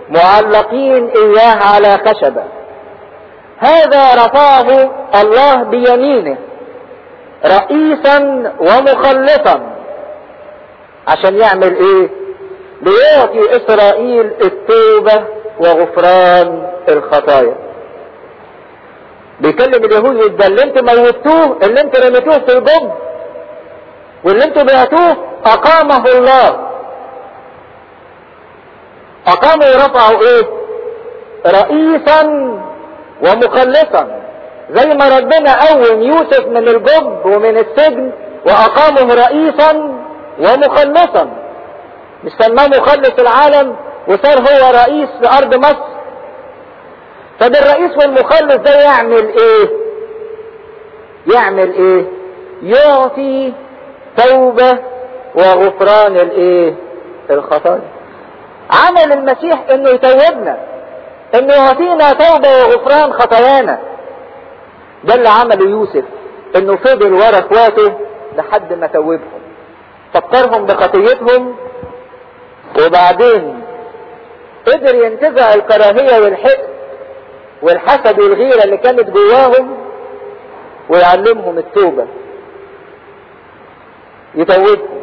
معلقين اياه على خشبة هذا رفعه الله بيمينه رئيسا ومخلصا عشان يعمل ايه ليعطي اسرائيل التوبة وغفران الخطايا بيكلم اليهود ده اللي انتوا موتوه اللي انتوا رميتوه في الجب واللي انتوا بعتوه اقامه الله اقاموا ورفعوا ايه رئيسا ومخلصا زي ما ربنا قوم يوسف من الجب ومن السجن واقامه رئيسا ومخلصا مش سماه مخلص العالم وصار هو رئيس لارض مصر طب الرئيس والمخلص ده يعمل ايه يعمل ايه يعطي توبة وغفران الايه الخطايا عمل المسيح انه يتوبنا انه يعطينا توبة وغفران خطايانا ده اللي عمله يوسف انه فضل ورا اخواته لحد ما توبهم فكرهم بخطيتهم وبعدين قدر ينتزع الكراهية والحقد والحسد والغيرة اللي كانت جواهم ويعلمهم التوبة يتوبهم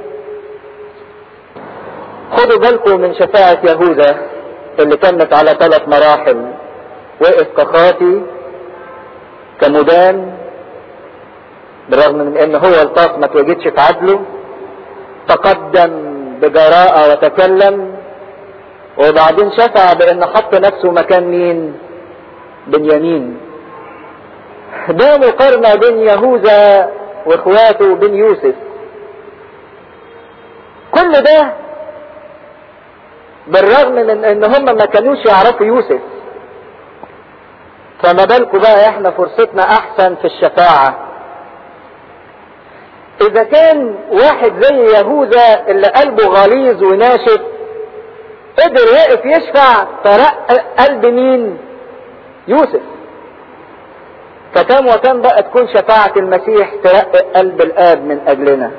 خدوا بالكم من شفاعة يهوذا اللي كانت على ثلاث مراحل وقف كخاطي كمدان بالرغم من ان هو الطاس ما توجدش في عدله تقدم بجراءة وتكلم وبعدين شفع بان حط نفسه مكان مين بنيامين ده مقارنة بين يهوذا واخواته وبين يوسف كل ده بالرغم من ان هم ما كانوش يعرفوا يوسف فما بالكم بقى احنا فرصتنا احسن في الشفاعة اذا كان واحد زي يهوذا اللي قلبه غليظ وناشف قدر يقف يشفع فرق قلب مين يوسف فكم وكم بقى تكون شفاعة المسيح ترقق قلب الاب من اجلنا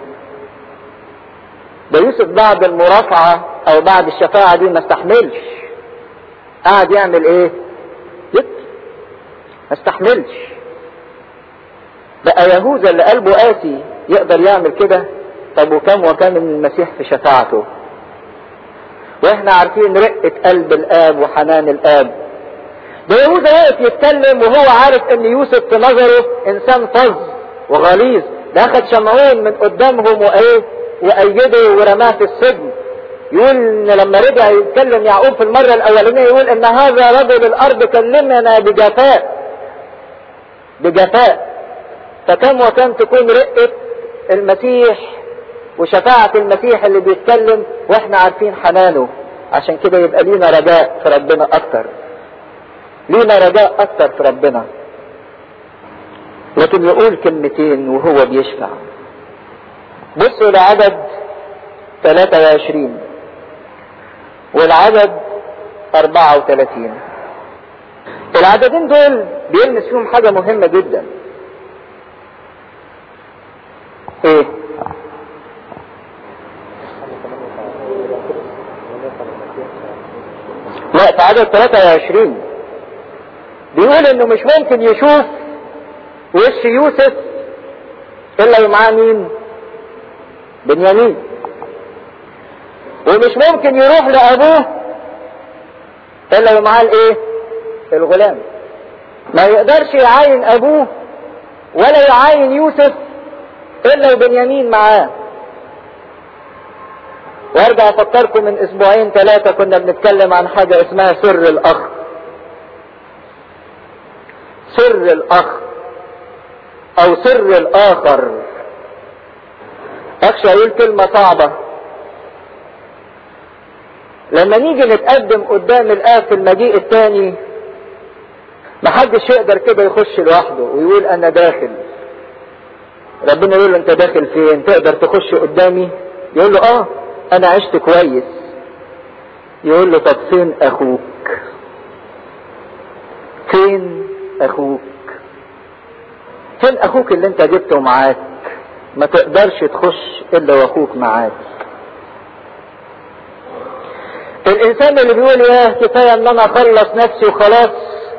ده يوسف بعد المرافعة او بعد الشفاعة دي ما استحملش قعد يعمل ايه يبكي ما استحملش بقى يهوذا اللي قلبه قاسي يقدر يعمل كده طب وكم وكم من المسيح في شفاعته واحنا عارفين رقة قلب الاب وحنان الاب ده يهوذا واقف يتكلم وهو عارف ان يوسف في نظره انسان فظ وغليظ ده اخد شمعون من قدامهم وايه وايده ورماه في السجن يقول ان لما رجع يتكلم يعقوب في المرة الاولانية يقول ان هذا رجل الارض كلمنا بجفاء بجفاء فكم وكم تكون رقة المسيح وشفاعة المسيح اللي بيتكلم واحنا عارفين حنانه عشان كده يبقى لينا رجاء في ربنا اكتر لينا رجاء اكتر في ربنا لكن يقول كلمتين وهو بيشفع بصوا لعدد 23 والعدد 34 العددين دول بيلمس فيهم حاجة مهمة جدا ايه لا في عدد 23 بيقول انه مش ممكن يشوف وش يوسف الا ومعاه مين بنيامين ومش ممكن يروح لابوه الا ومعاه الايه الغلام ما يقدرش يعاين ابوه ولا يعاين يوسف الا وبنيامين معاه وارجع افكركم من اسبوعين ثلاثة كنا بنتكلم عن حاجة اسمها سر الاخ سر الاخ او سر الاخر اخشى اقول كلمة صعبة لما نيجي نتقدم قدام الاب في المجيء الثاني محدش يقدر كده يخش لوحده ويقول انا داخل ربنا يقول له انت داخل فين تقدر تخش قدامي يقول له اه انا عشت كويس يقول له طب فين اخوك فين اخوك فين اخوك اللي انت جبته معاك ما تقدرش تخش الا واخوك معاك الانسان اللي بيقول يا كفايه ان انا اخلص نفسي وخلاص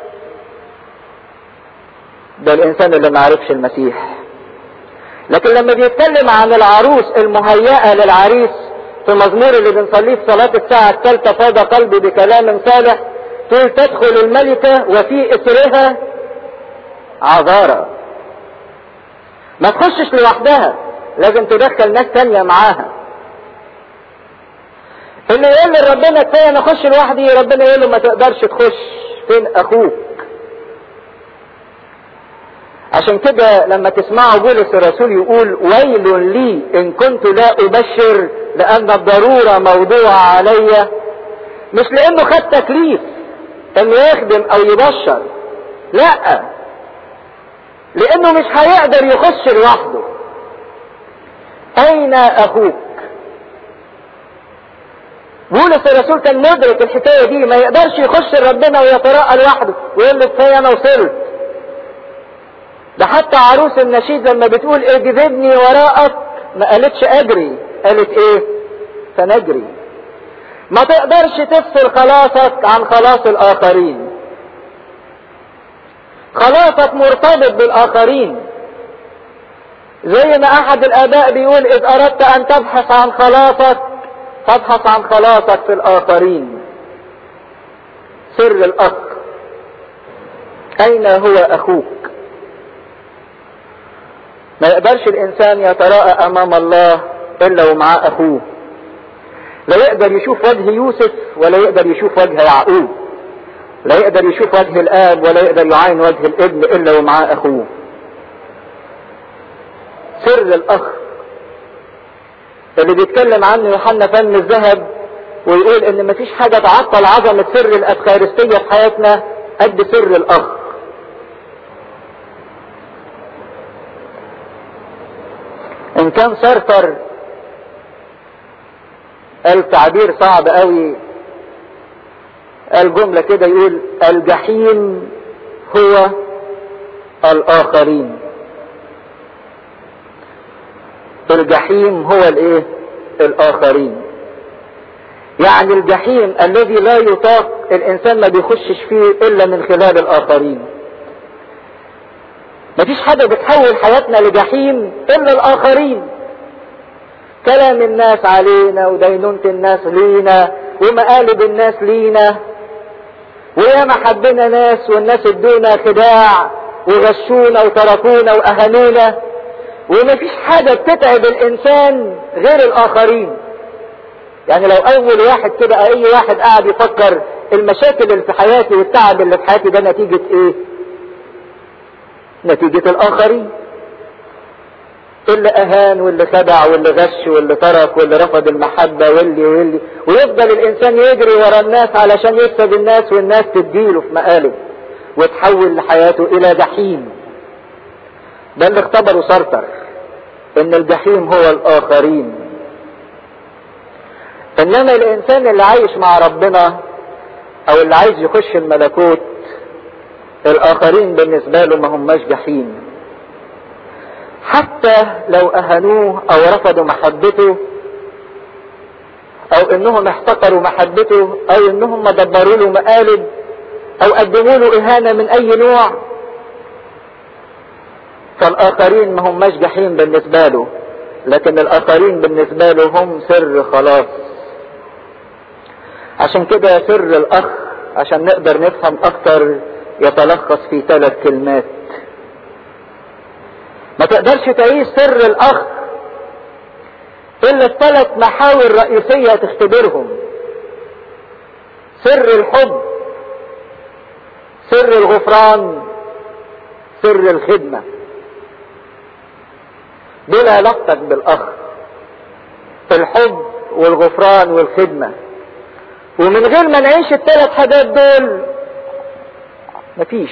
ده الانسان اللي ما عرفش المسيح لكن لما بيتكلم عن العروس المهيئه للعريس في مزمور اللي بنصليه في صلاه الساعه الثالثه فاض قلبي بكلام صالح تقول تدخل الملكه وفي اثرها عذارى ما تخشش لوحدها لازم تدخل ناس تانية معاها اللي يقول لربنا كفايه انا اخش لوحدي ربنا يقول له ما تقدرش تخش فين اخوك عشان كده لما تسمعوا بولس الرسول يقول ويل لي ان كنت لا ابشر لان الضروره موضوعه علي مش لانه خد تكليف انه يخدم او يبشر لا لانه مش هيقدر يخش لوحده اين اخوك بولس الرسول كان مدرك الحكايه دي ما يقدرش يخش لربنا ويتراءى لوحده ويقول له كفايه انا وصلت ده حتى عروس النشيد لما بتقول اجذبني وراءك ما قالتش اجري قالت ايه فنجري ما تقدرش تفصل خلاصك عن خلاص الاخرين خلاصك مرتبط بالاخرين زي ما احد الاباء بيقول اذ اردت ان تبحث عن خلاصك فابحث عن خلاصك في الاخرين سر الاخ اين هو اخوك ما يقدرش الانسان يتراءى امام الله الا ومعاه اخوه لا يقدر يشوف وجه يوسف ولا يقدر يشوف وجه يعقوب لا يقدر يشوف وجه الاب ولا يقدر يعاين وجه الابن الا ومعاه اخوه سر الاخ اللي بيتكلم عنه يوحنا فم الذهب ويقول ان مفيش حاجة تعطل عظمة سر الافخارستية في حياتنا قد سر الاخ ان كان سرتر قال تعبير صعب قوي قال جملة كده يقول الجحيم هو الاخرين الجحيم هو الايه الاخرين يعني الجحيم الذي لا يطاق الانسان ما بيخشش فيه الا من خلال الاخرين مفيش حاجة بتحول حياتنا لجحيم الا الاخرين كلام الناس علينا ودينونة الناس لينا ومقالب الناس لينا وياما حبنا ناس والناس ادونا خداع وغشونا وتركونا واهانونا ومفيش حاجة بتتعب الانسان غير الاخرين يعني لو اول واحد كده اي واحد قاعد يفكر المشاكل اللي في حياتي والتعب اللي في حياتي ده نتيجة ايه نتيجة الاخرين اللي اهان واللي خدع واللي غش واللي ترك واللي رفض المحبة واللي واللي ويفضل الانسان يجري ورا الناس علشان يكسب الناس والناس تديله في مقالب وتحول لحياته الى جحيم ده اللي اختبره سارتر ان الجحيم هو الاخرين انما الانسان اللي عايش مع ربنا او اللي عايز يخش الملكوت الاخرين بالنسبة له ما هماش جحيم حتى لو اهانوه او رفضوا محبته او انهم احتقروا محبته او انهم دبروا له مقالب او قدموا له اهانة من اي نوع فالاخرين ما هماش جحيم بالنسبة له لكن الاخرين بالنسبة له هم سر خلاص عشان كده سر الاخ عشان نقدر نفهم اكتر يتلخص في ثلاث كلمات ما تقدرش تعيش سر الاخ الا الثلاث محاور رئيسية تختبرهم سر الحب سر الغفران سر الخدمة دول علاقتك بالاخ الحب والغفران والخدمة ومن غير ما نعيش الثلاث حاجات دول مفيش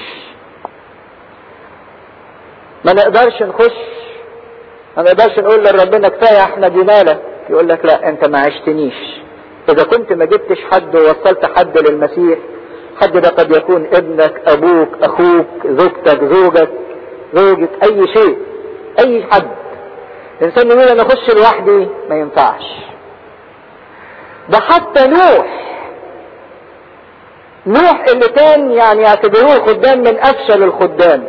ما نقدرش نخش ما نقدرش نقول لربنا كفايه احنا جينالك يقول لك لا انت ما عشتنيش اذا كنت ما جبتش حد ووصلت حد للمسيح حد ده قد يكون ابنك ابوك اخوك زوجتك زوجك زوجة اي شيء اي حد الانسان يقول انا اخش لوحدي ما ينفعش ده حتى نوح نوح اللي كان يعني يعتبروه الخدام من افشل الخدام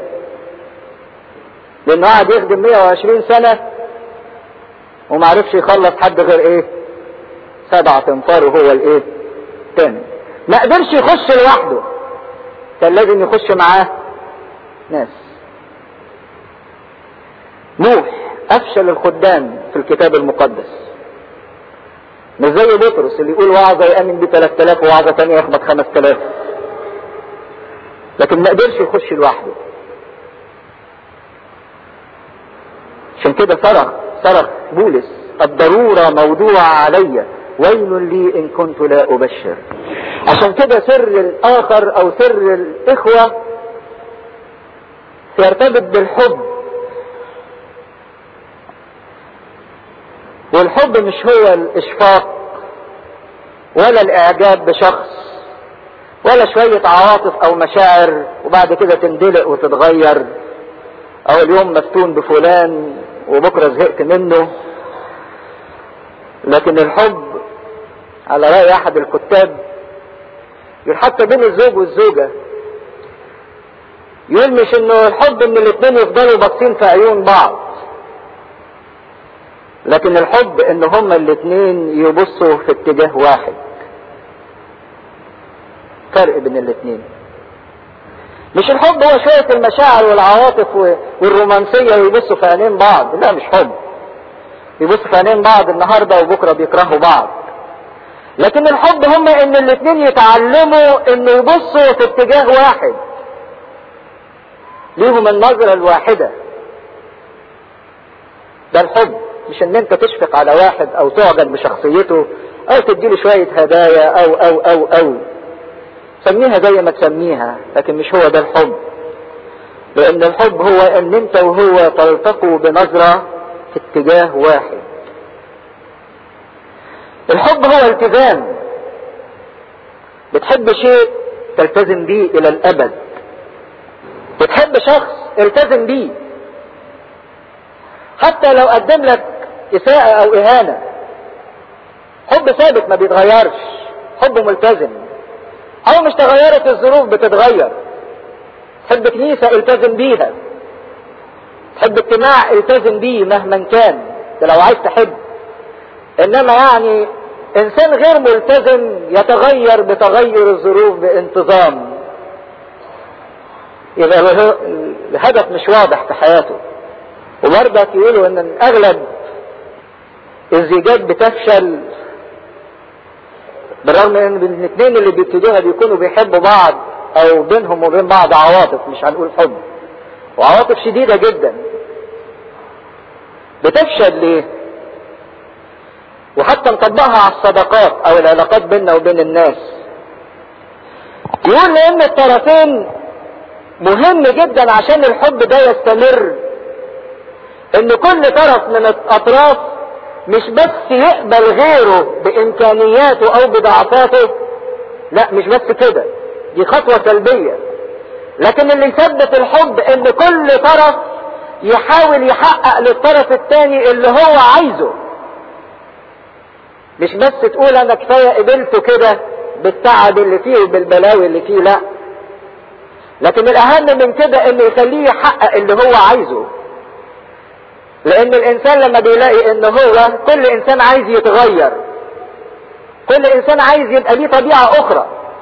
لانه قعد يخدم 120 سنة ومعرفش يخلص حد غير ايه سبعة انفار وهو الايه تاني ما قدرش يخش لوحده كان لازم يخش معاه ناس نوح افشل الخدام في الكتاب المقدس مش زي بطرس اللي يقول وعظة يأمن ب 3000 ووعظة تانية يخبط 5000 لكن ما قدرش يخش لوحده عشان كده صرخ صرخ بولس الضرورة موضوعة علي ويل لي إن كنت لا أبشر عشان كده سر الآخر أو سر الإخوة يرتبط بالحب والحب مش هو الإشفاق ولا الإعجاب بشخص ولا شوية عواطف أو مشاعر وبعد كده تندلق وتتغير أو اليوم مفتون بفلان وبكرة زهقت منه لكن الحب على رأي أحد الكتاب يقول حتى بين الزوج والزوجة يقول مش انه الحب ان الاثنين يفضلوا باصين في عيون بعض لكن الحب ان هما الاثنين يبصوا في اتجاه واحد فرق بين الاثنين مش الحب هو شوية المشاعر والعواطف والرومانسية ويبصوا في عينين بعض لا مش حب يبصوا في عينين بعض النهاردة وبكرة بيكرهوا بعض لكن الحب هم ان الاثنين يتعلموا انه يبصوا في اتجاه واحد ليهم النظرة الواحدة ده الحب مش ان انت تشفق على واحد او تعجب بشخصيته او تديله شوية هدايا او او او او سميها زي ما تسميها لكن مش هو ده الحب لان الحب هو ان انت وهو تلتقوا بنظرة في اتجاه واحد الحب هو التزام بتحب شيء تلتزم بيه الى الابد بتحب شخص التزم بيه حتى لو قدم لك اساءة او اهانة حب ثابت ما بيتغيرش حب ملتزم او مش تغيرت الظروف بتتغير تحب كنيسة التزم بيها تحب اجتماع التزم بيه مهما كان ده لو عايز تحب انما يعني انسان غير ملتزم يتغير بتغير الظروف بانتظام يبقى الهدف مش واضح في حياته وبرضك يقولوا ان اغلب الزيجات بتفشل بالرغم ان الاثنين اللي بيبتدوها بيكونوا بيحبوا بعض او بينهم وبين بعض عواطف مش هنقول حب وعواطف شديده جدا بتفشل ليه وحتى نطبقها على الصداقات او العلاقات بيننا وبين الناس يقول لان الطرفين مهم جدا عشان الحب ده يستمر ان كل طرف من الاطراف مش بس يقبل غيره بامكانياته او بضعفاته لا مش بس كده دي خطوة سلبية لكن اللي يثبت الحب ان كل طرف يحاول يحقق للطرف الثاني اللي هو عايزه مش بس تقول انا كفاية قبلته كده بالتعب اللي فيه وبالبلاوي اللي فيه لا لكن الاهم من كده انه يخليه يحقق اللي هو عايزه لان الانسان لما بيلاقي ان هو كل انسان عايز يتغير كل انسان عايز يبقى ليه طبيعة اخرى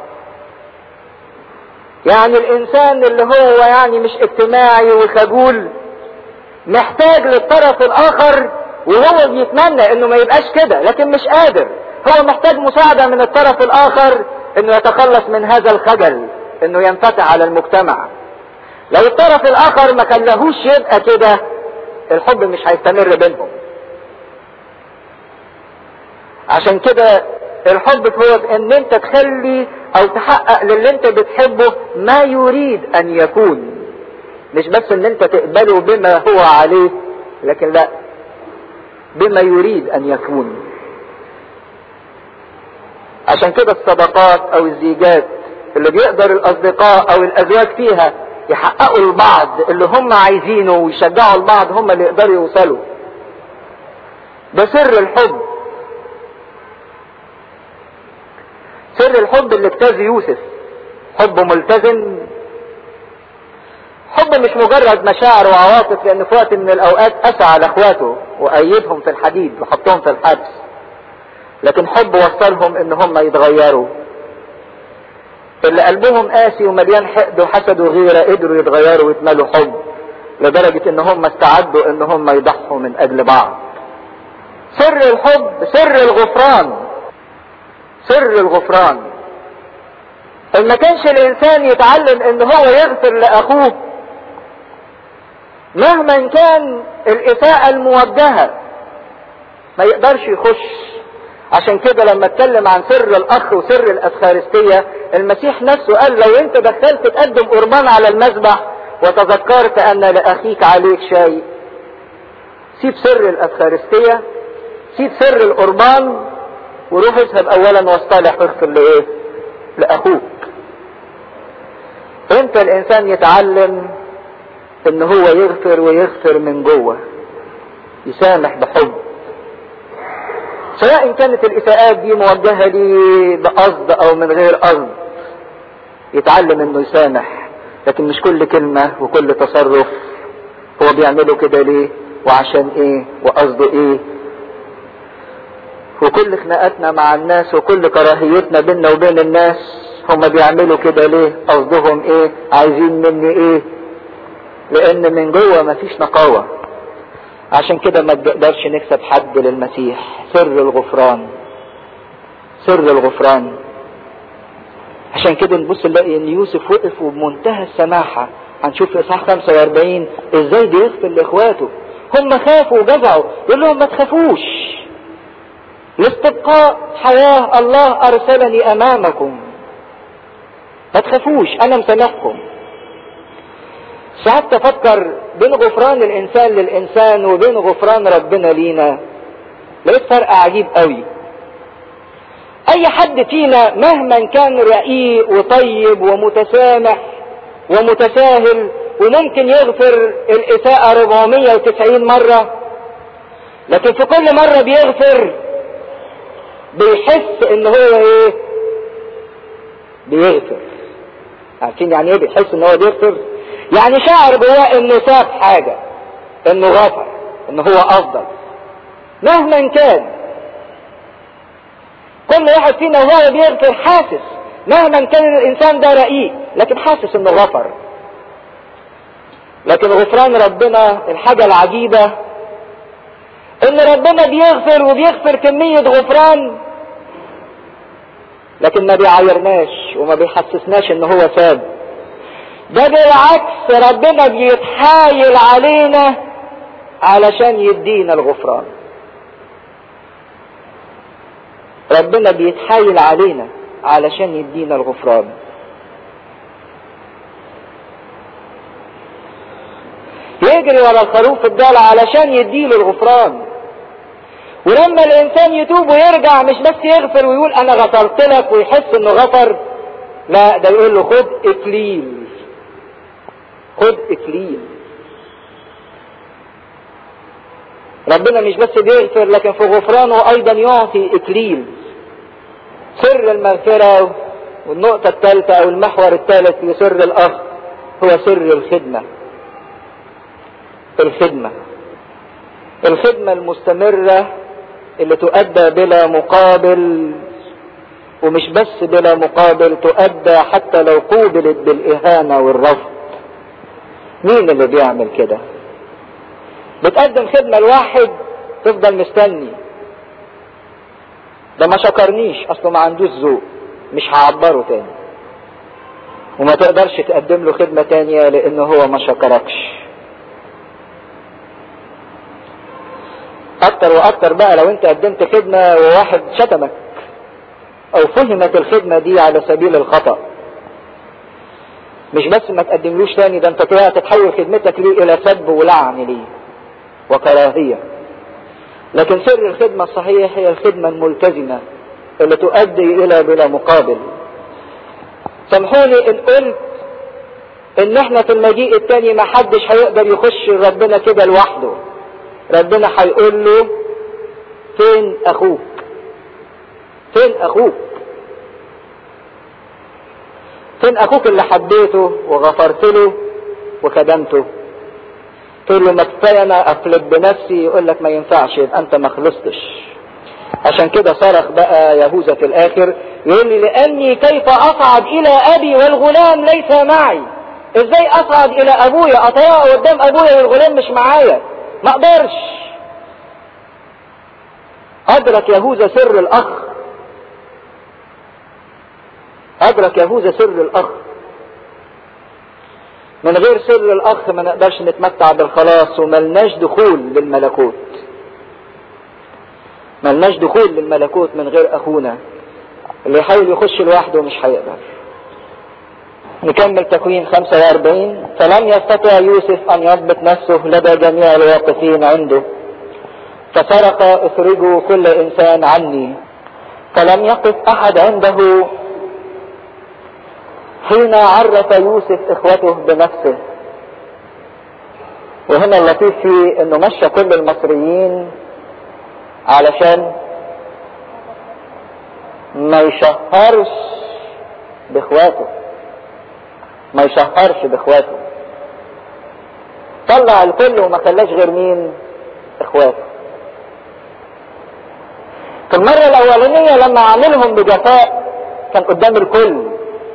يعني الانسان اللي هو يعني مش اجتماعي وخجول محتاج للطرف الاخر وهو بيتمنى انه ما يبقاش كده لكن مش قادر هو محتاج مساعدة من الطرف الاخر انه يتخلص من هذا الخجل انه ينفتح على المجتمع لو الطرف الاخر ما خلاهوش يبقى كده الحب مش هيستمر بينهم عشان كده الحب هو ان انت تخلي او تحقق للي انت بتحبه ما يريد ان يكون مش بس ان انت تقبله بما هو عليه لكن لا بما يريد ان يكون عشان كده الصداقات او الزيجات اللي بيقدر الاصدقاء او الازواج فيها يحققوا البعض اللي هم عايزينه ويشجعوا البعض هم اللي يقدروا يوصلوا ده سر الحب سر الحب اللي اجتاز يوسف حب ملتزم حب مش مجرد مشاعر وعواطف لان في وقت من الاوقات اسعى لاخواته وايدهم في الحديد وحطهم في الحبس لكن حب وصلهم ان هم يتغيروا اللي قلبهم قاسي ومليان حقد وحسد وغيره قدروا يتغيروا ويتملوا حب لدرجة ان هم استعدوا ان هم يضحوا من اجل بعض سر الحب سر الغفران سر الغفران ان ما كانش الانسان يتعلم ان هو يغفر لاخوه مهما كان الاساءة الموجهة ما يقدرش يخش عشان كده لما اتكلم عن سر الاخ وسر الافخارستية المسيح نفسه قال لو انت دخلت تقدم قربان على المذبح وتذكرت ان لاخيك عليك شيء سيب سر الافخارستية سيب سر القربان وروح اذهب اولا واصطلح واغفر لايه لاخوك انت الانسان يتعلم ان هو يغفر ويغفر من جوه يسامح بحب سواء كانت الاساءات دي موجهة لي بقصد او من غير قصد يتعلم انه يسامح لكن مش كل كلمة وكل تصرف هو بيعمله كده ليه وعشان ايه وقصده ايه وكل خناقاتنا مع الناس وكل كراهيتنا بيننا وبين الناس هم بيعملوا كده ليه قصدهم ايه عايزين مني ايه لان من جوه مفيش نقاوة عشان كده ما تقدرش نكسب حد للمسيح سر الغفران سر الغفران عشان كده نبص نلاقي ان يوسف وقف وبمنتهى السماحة هنشوف في اصحاح 45 ازاي بيغفر لاخواته هم خافوا وجزعوا يقول لهم ما تخافوش لاستبقاء حياة الله ارسلني امامكم ما تخافوش انا مسامحكم ساعات تفكر بين غفران الانسان للانسان وبين غفران ربنا لينا لقيت فرق عجيب قوي اي حد فينا مهما كان رقيق وطيب ومتسامح ومتساهل وممكن يغفر الاساءة 490 مرة لكن في كل مرة بيغفر بيحس ان هو ايه بيغفر عارفين يعني ايه بيحس ان هو بيغفر يعني شعر جواه انه ساب حاجة انه غفر انه هو افضل مهما كان كل واحد فينا وهو بيغفر حاسس مهما كان الانسان ده رقيق لكن حاسس انه غفر لكن غفران ربنا الحاجة العجيبة ان ربنا بيغفر وبيغفر كمية غفران لكن ما بيعايرناش وما بيحسسناش ان هو ساب ده بالعكس ربنا بيتحايل علينا علشان يدينا الغفران ربنا بيتحايل علينا علشان يدينا الغفران يجري ورا الخروف الضال علشان يديله الغفران ولما الانسان يتوب ويرجع مش بس يغفر ويقول انا غفرت لك ويحس انه غفر لا ده يقول له خد اكليل خد اكليل ربنا مش بس بيغفر لكن في غفرانه ايضا يعطي اكليل سر المغفرة والنقطة الثالثة او المحور الثالث لسر الاخ هو سر الخدمة الخدمة الخدمة المستمرة اللي تؤدى بلا مقابل ومش بس بلا مقابل تؤدى حتى لو قوبلت بالاهانة والرفض مين اللي بيعمل كده بتقدم خدمة لواحد تفضل مستني ده ما شكرنيش اصله ما عندوش ذوق مش هعبره تاني وما تقدرش تقدم له خدمة تانية لانه هو ما شكركش اكتر واكتر بقى لو انت قدمت خدمة وواحد شتمك او فهمت الخدمة دي على سبيل الخطأ مش بس ما تقدملوش تاني ده انت تتحول خدمتك ليه الى سب ولعن ليه وكراهية لكن سر الخدمة الصحيح هي الخدمة الملتزمة اللي تؤدي الى بلا مقابل سامحوني ان قلت ان احنا في المجيء التاني ما حدش هيقدر يخش ربنا كده لوحده ربنا هيقول له فين اخوك فين اخوك فين اخوك اللي حبيته وغفرت له وخدمته تقول له ما كفايه انا افلت بنفسي يقول لك ما ينفعش يبقى انت ما خلصتش عشان كده صرخ بقى يهوذا في الاخر يقول لي لاني كيف اصعد الى ابي والغلام ليس معي ازاي اصعد الى ابويا اطيع قدام ابويا والغلام مش معايا ما اقدرش ادرك يهوذا سر الاخ ادرك يهوذا سر الاخ من غير سر الاخ ما نقدرش نتمتع بالخلاص وملناش دخول للملكوت ملناش دخول للملكوت من غير اخونا اللي يحاول يخش لوحده مش هيقدر نكمل تكوين 45 فلم يستطع يوسف ان يضبط نفسه لدى جميع الواقفين عنده فسرق اخرجوا كل انسان عني فلم يقف احد عنده حين عرف يوسف اخوته بنفسه وهنا اللطيف فيه انه مشى كل المصريين علشان ما يشهرش باخواته ما يشهرش باخواته طلع الكل وما خلاش غير مين اخواته في المرة الأولانية لما عاملهم بجفاء كان قدام الكل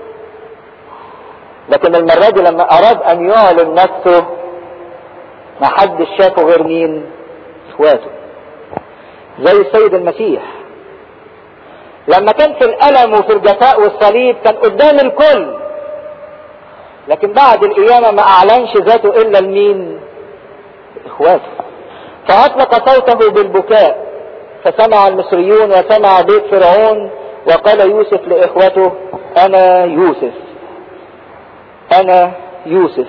لكن المرة دي لما أراد أن يعلن نفسه ما حدش شافه غير مين؟ إخواته. زي السيد المسيح. لما كان في الألم وفي الجفاء والصليب كان قدام الكل. لكن بعد القيامة ما أعلنش ذاته إلا لمين؟ إخواته. فأطلق صوته بالبكاء فسمع المصريون وسمع بيت فرعون وقال يوسف لإخوته أنا يوسف أنا يوسف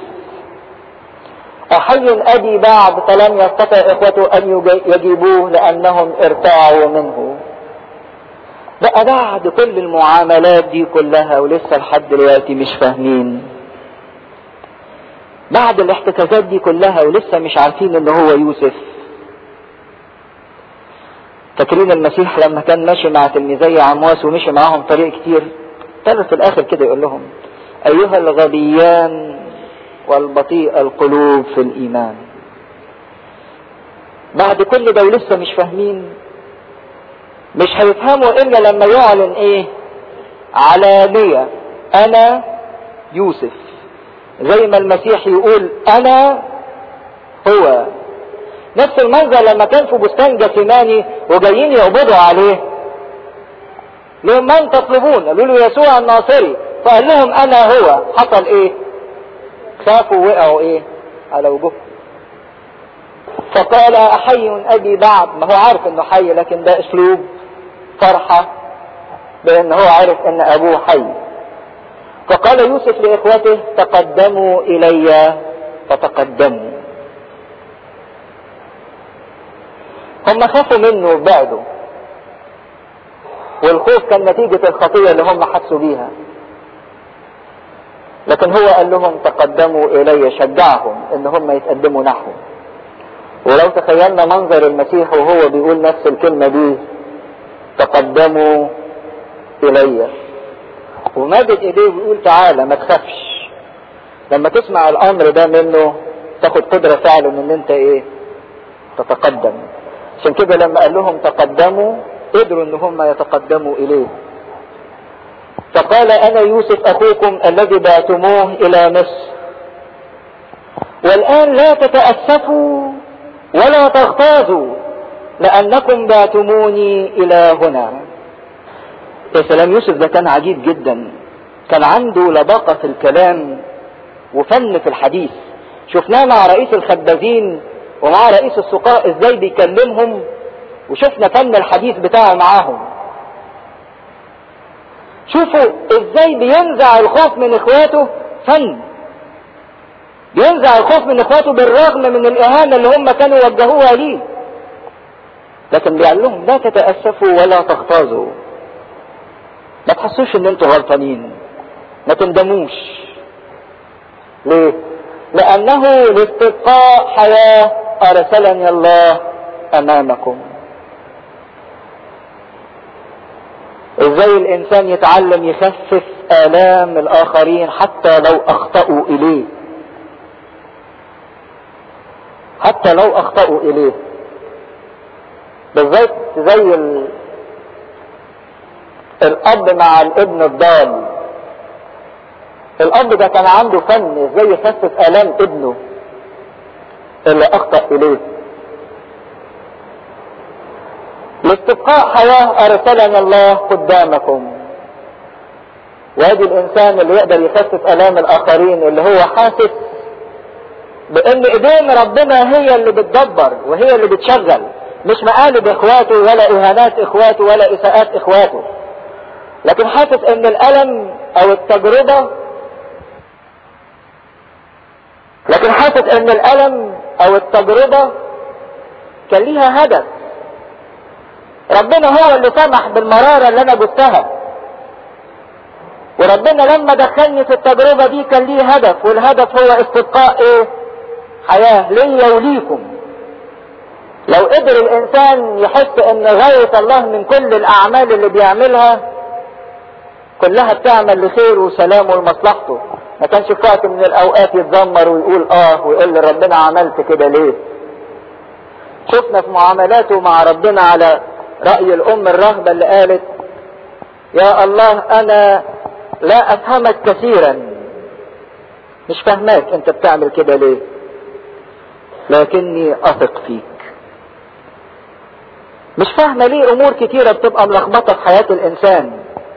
أحي أبي بعد فلم يستطع إخوته أن يجيبوه لأنهم ارتعوا منه بقى بعد كل المعاملات دي كلها ولسه لحد دلوقتي مش فاهمين بعد الاحتكاكات دي كلها ولسه مش عارفين ان هو يوسف فاكرين المسيح لما كان ماشي مع تلميذي عمواس ومشي معاهم طريق كتير ابتدى في الاخر كده يقول لهم ايها الغبيان والبطيء القلوب في الايمان بعد كل ده ولسه مش فاهمين مش هيفهموا الا لما يعلن ايه علانية انا يوسف زي ما المسيح يقول انا هو نفس المنظر لما كان في بستان جثماني وجايين يقبضوا عليه لهم من تطلبون قالوا له يسوع الناصري فقال لهم انا هو حصل ايه خافوا وقعوا ايه على وجوههم فقال احي ابي بعد ما هو عارف انه حي لكن ده اسلوب فرحة بان هو عارف ان ابوه حي فقال يوسف لاخوته تقدموا الي فتقدموا هم خافوا منه وبعدوا والخوف كان نتيجة الخطية اللي هم حسوا بيها لكن هو قال لهم تقدموا إلي شجعهم إن هم يتقدموا نحوه ولو تخيلنا منظر المسيح وهو بيقول نفس الكلمة دي تقدموا إلي ومادد إيديه ويقول تعالى ما تخافش لما تسمع الأمر ده منه تاخد قدرة فعلا إن أنت إيه تتقدم عشان كده لما قال لهم تقدموا قدروا ان هم يتقدموا اليه فقال انا يوسف اخوكم الذي بعتموه الى مصر والان لا تتاسفوا ولا تغتاظوا لانكم بعتموني الى هنا يا سلام يوسف ده كان عجيب جدا كان عنده لباقة في الكلام وفن في الحديث شفناه مع رئيس الخبازين ومع رئيس السقاء ازاي بيكلمهم وشفنا فن الحديث بتاعه معاهم شوفوا ازاي بينزع الخوف من اخواته فن بينزع الخوف من اخواته بالرغم من الاهانه اللي هم كانوا وجهوها ليه لكن بيقول لهم لا تتاسفوا ولا تغتاظوا ما تحسوش ان انتوا غلطانين ما تندموش ليه لانه لاستبقاء حياه ارسلني الله امامكم ازاي الانسان يتعلم يخفف آلام الآخرين حتى لو أخطأوا إليه حتى لو أخطأوا إليه بالذات زي ال... الأب مع الابن الضال الأب ده كان عنده فن ازاي يخفف آلام ابنه اللي أخطأ إليه لاستبقاء حياة أرسلنا الله قدامكم وادي الإنسان اللي يقدر يخفف آلام الآخرين اللي هو حاسس بأن إيدين ربنا هي اللي بتدبر وهي اللي بتشغل مش مقالب إخواته ولا إهانات إخواته ولا إساءات إخواته لكن حاسس أن الألم أو التجربة لكن حاسس أن الألم أو التجربة كان ليها هدف ربنا هو اللي سمح بالمرارة اللي انا جبتها وربنا لما دخلني في التجربة دي كان ليه هدف والهدف هو استبقاء ايه حياة ليا وليكم لو قدر الانسان يحس ان غاية الله من كل الاعمال اللي بيعملها كلها بتعمل لخير وسلام ولمصلحته ما كانش في وقت من الاوقات يتذمر ويقول اه ويقول لربنا عملت كده ليه شفنا في معاملاته مع ربنا على رأي الأم الرهبة اللي قالت يا الله أنا لا أفهمك كثيرا مش فاهماك أنت بتعمل كده ليه لكني أثق فيك مش فاهمة ليه أمور كتيرة بتبقى ملخبطة في حياة الإنسان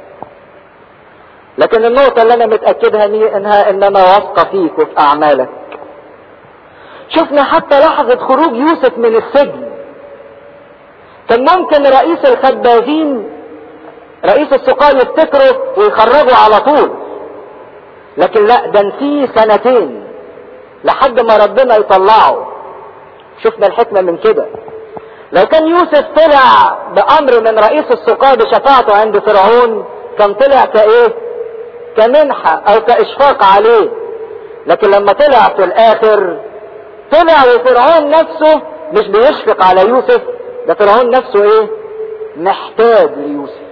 لكن النقطة اللي أنا متأكدها إنها إن أنا واثقة فيك وفي أعمالك شفنا حتى لحظة خروج يوسف من السجن كان ممكن رئيس الخبازين رئيس السقاة يفتكره ويخرجه على طول لكن لا ده نسيه سنتين لحد ما ربنا يطلعه شفنا الحكمة من كده لو كان يوسف طلع بأمر من رئيس السقاة بشفاعته عند فرعون كان طلع كايه كمنحة او كاشفاق عليه لكن لما طلع في الاخر طلع وفرعون نفسه مش بيشفق على يوسف ده فرعون نفسه ايه محتاج ليوسف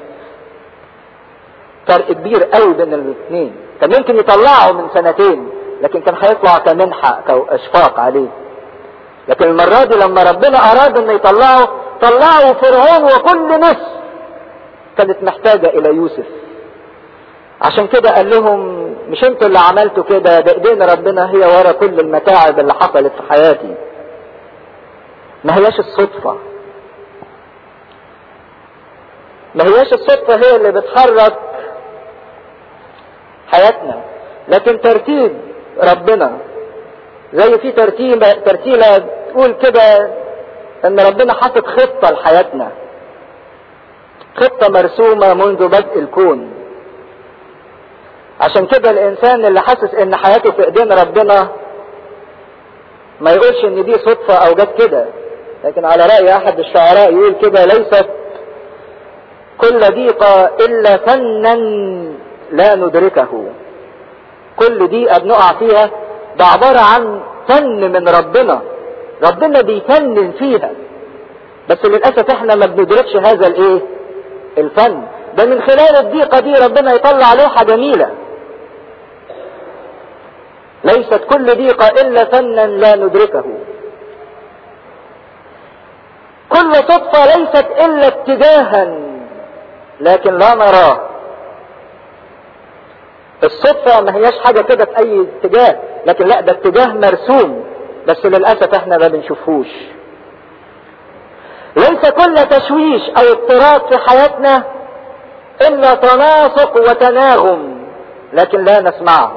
فرق كبير قوي بين الاثنين كان ممكن يطلعه من سنتين لكن كان هيطلع كمنحة او اشفاق عليه لكن المرة دي لما ربنا اراد انه يطلعه طلعه فرعون وكل مصر كانت محتاجة الى يوسف عشان كده قال لهم مش انتوا اللي عملتوا كده ده ايدين ربنا هي ورا كل المتاعب اللي حصلت في حياتي ما هياش الصدفة ما هياش الصدفة هي اللي بتحرك حياتنا لكن ترتيب ربنا زي في ترتيب ترتيلة تقول كده ان ربنا حاطط خطة لحياتنا خطة مرسومة منذ بدء الكون عشان كده الانسان اللي حاسس ان حياته في ايدين ربنا ما يقولش ان دي صدفة او جت كده لكن على رأي احد الشعراء يقول كده ليست كل ضيقة الا فنا لا ندركه كل دقيقة بنقع فيها ده عبارة عن فن من ربنا ربنا بيفنن فيها بس للأسف احنا ما بندركش هذا الايه الفن ده من خلال الضيقة دي ربنا يطلع لوحة جميلة ليست كل ضيقة إلا فنا لا ندركه كل صدفة ليست إلا اتجاها لكن لا نراه الصدفة ما هياش حاجة كده في أي اتجاه لكن لا ده اتجاه مرسوم بس للأسف احنا ما بنشوفوش ليس كل تشويش أو اضطراب في حياتنا إلا تناسق وتناغم لكن لا نسمعه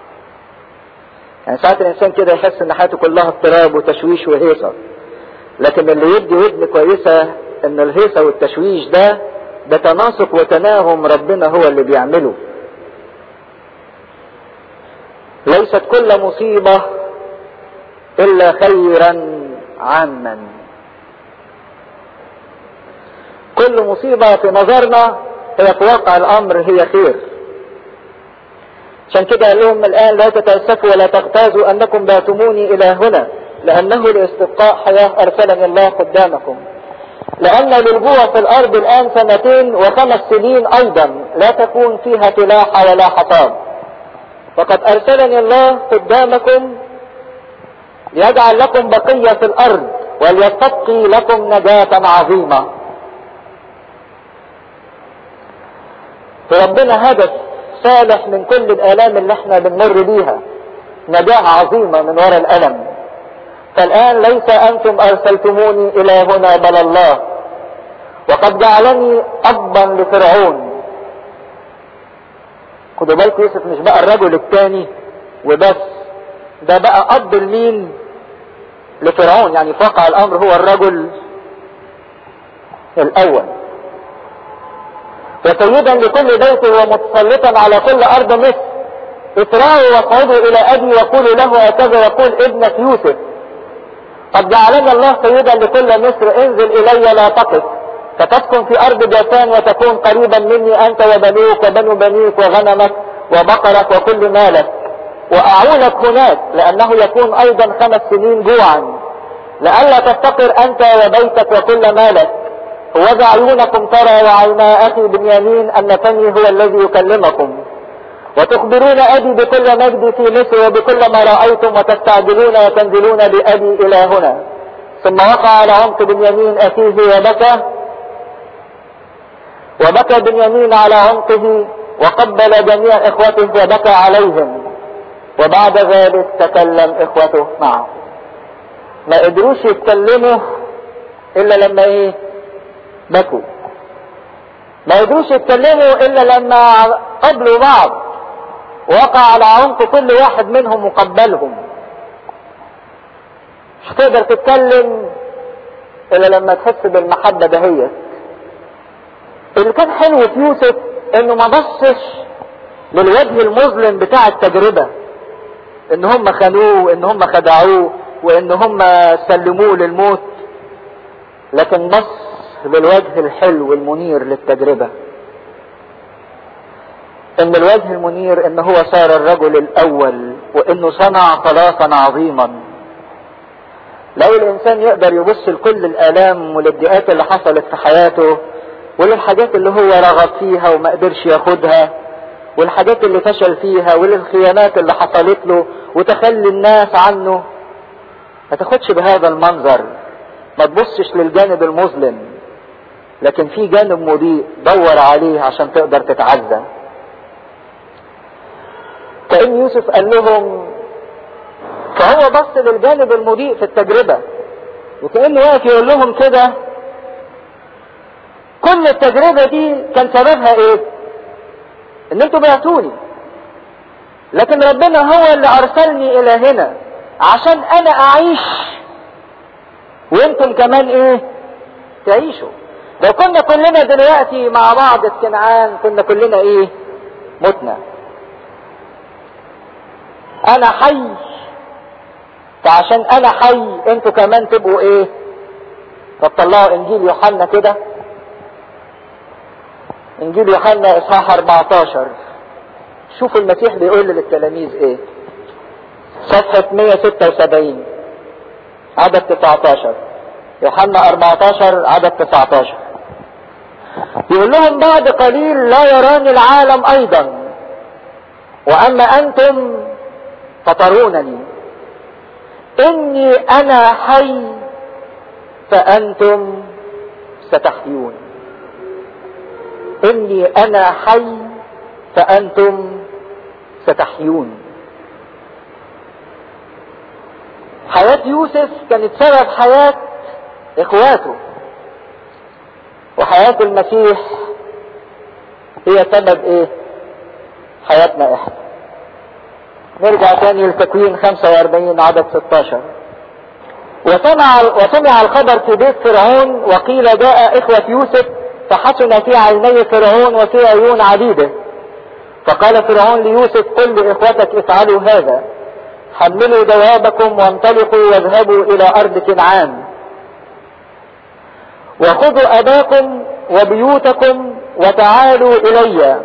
يعني ساعات الإنسان كده يحس إن حياته كلها اضطراب وتشويش وهيصة لكن اللي يدي ودن كويسة إن الهيصة والتشويش ده ده تناسق وتناغم ربنا هو اللي بيعمله ليست كل مصيبة إلا خيرا عاما كل مصيبة في نظرنا هي في واقع الأمر هي خير عشان كده قال لهم الآن لا تتأسفوا ولا تغتازوا أنكم باتموني إلى هنا لأنه لاستبقاء حياة أرسلني الله قدامكم لأن للجوع في الأرض الآن سنتين وخمس سنين أيضا لا تكون فيها فلاحة ولا حصاد وقد أرسلني الله قدامكم ليجعل لكم بقية في الأرض وليستبقي لكم نجاة عظيمة ربنا هدف صالح من كل الآلام اللي احنا بنمر بيها نجاة عظيمة من وراء الألم فالآن ليس أنتم أرسلتموني إلى هنا بل الله وقد جعلني أبا لفرعون خدوا بالكم يوسف مش بقى الرجل الثاني وبس ده بقى أب لمين لفرعون يعني فقع الأمر هو الرجل الأول وسيدا لكل بيت ومتسلطا على كل أرض مصر اسرعوا واصعدوا إلى أبي وقولوا له هكذا يقول ابنة يوسف قد جعلنا الله سيدا لكل مصر انزل إلي لا تقف فتسكن في أرض جاسان وتكون قريبا مني أنت وبنوك وبنو بنيك وغنمك وبقرك وكل مالك وأعونك هناك لأنه يكون أيضا خمس سنين جوعا لئلا تفتقر أنت وبيتك وكل مالك ووضع عيونكم ترى وعينا أخي بنيامين أن فمي هو الذي يكلمكم وتخبرون أبي بكل مجد في مصر وبكل ما رأيتم وتستعجلون وتنزلون بأبي إلى هنا ثم وقع على عنق بنيامين أخيه وبكى وبكى بنيامين على عنقه وقبل جميع إخوته وبكى عليهم وبعد ذلك تكلم إخوته معه ما قدروش يتكلموا إلا لما إيه بكوا ما قدروش يتكلموا إلا لما قبلوا بعض وقع على عنق كل واحد منهم وقبلهم مش هتقدر تتكلم الا لما تحس بالمحبه دهيت اللي كان حلو في يوسف انه ما بصش للوجه المظلم بتاع التجربه ان هم خانوه وان هم خدعوه وان هم سلموه للموت لكن بص للوجه الحلو المنير للتجربه ان الوجه المنير ان هو صار الرجل الاول وانه صنع خلاصا عظيما لو الانسان يقدر يبص لكل الالام والادعاءات اللي حصلت في حياته وللحاجات اللي هو رغب فيها وما قدرش ياخدها والحاجات اللي فشل فيها وللخيانات اللي حصلت له وتخلي الناس عنه ما تاخدش بهذا المنظر ما تبصش للجانب المظلم لكن في جانب مضيء دور عليه عشان تقدر تتعزى كأن يوسف قال لهم فهو بص للجانب المضيء في التجربة وكأنه واقف يقول لهم كده كل التجربة دي كان سببها ايه ان انتوا بعتوني لكن ربنا هو اللي ارسلني الى هنا عشان انا اعيش وانتم كمان ايه تعيشوا لو كنا كلنا دلوقتي مع بعض في كنعان كنا كلنا ايه متنا انا حي فعشان انا حي انتوا كمان تبقوا ايه طب طلعوا انجيل يوحنا كده انجيل يوحنا اصحاح 14 شوفوا المسيح بيقول للتلاميذ ايه صفحة 176 عدد 19 يوحنا 14 عدد 19 يقول لهم بعد قليل لا يراني العالم ايضا واما انتم فترونني اني انا حي فانتم ستحيون اني انا حي فانتم ستحيون حياة يوسف كانت سبب حياة اخواته وحياة المسيح هي سبب ايه حياتنا احنا نرجع تاني لتكوين 45 عدد 16 وسمع وسمع الخبر في بيت فرعون وقيل جاء إخوة يوسف فحسن في عيني فرعون وفي عيون عبيده فقال فرعون ليوسف قل لإخوتك افعلوا هذا حملوا دوابكم وانطلقوا واذهبوا إلى أرض كنعان وخذوا أباكم وبيوتكم وتعالوا إليّ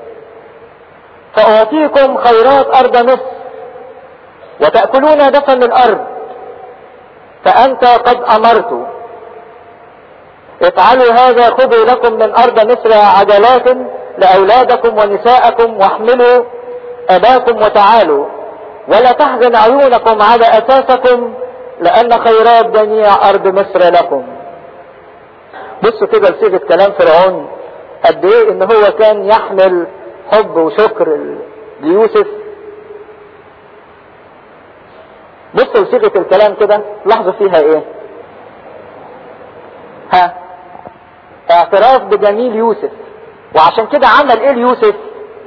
فأعطيكم خيرات أرض مصر وتأكلون دفن الأرض فأنت قد أمرت افعلوا هذا خذوا لكم من ارض مصر عجلات لاولادكم ونساءكم واحملوا اباكم وتعالوا ولا تحزن عيونكم على اساسكم لان خيرات جميع ارض مصر لكم بصوا كده لصيغه كلام فرعون قد ايه ان هو كان يحمل حب وشكر ليوسف بصوا لصيغه الكلام كده لاحظوا فيها ايه ها اعتراف بجميل يوسف وعشان كده عمل ايه ليوسف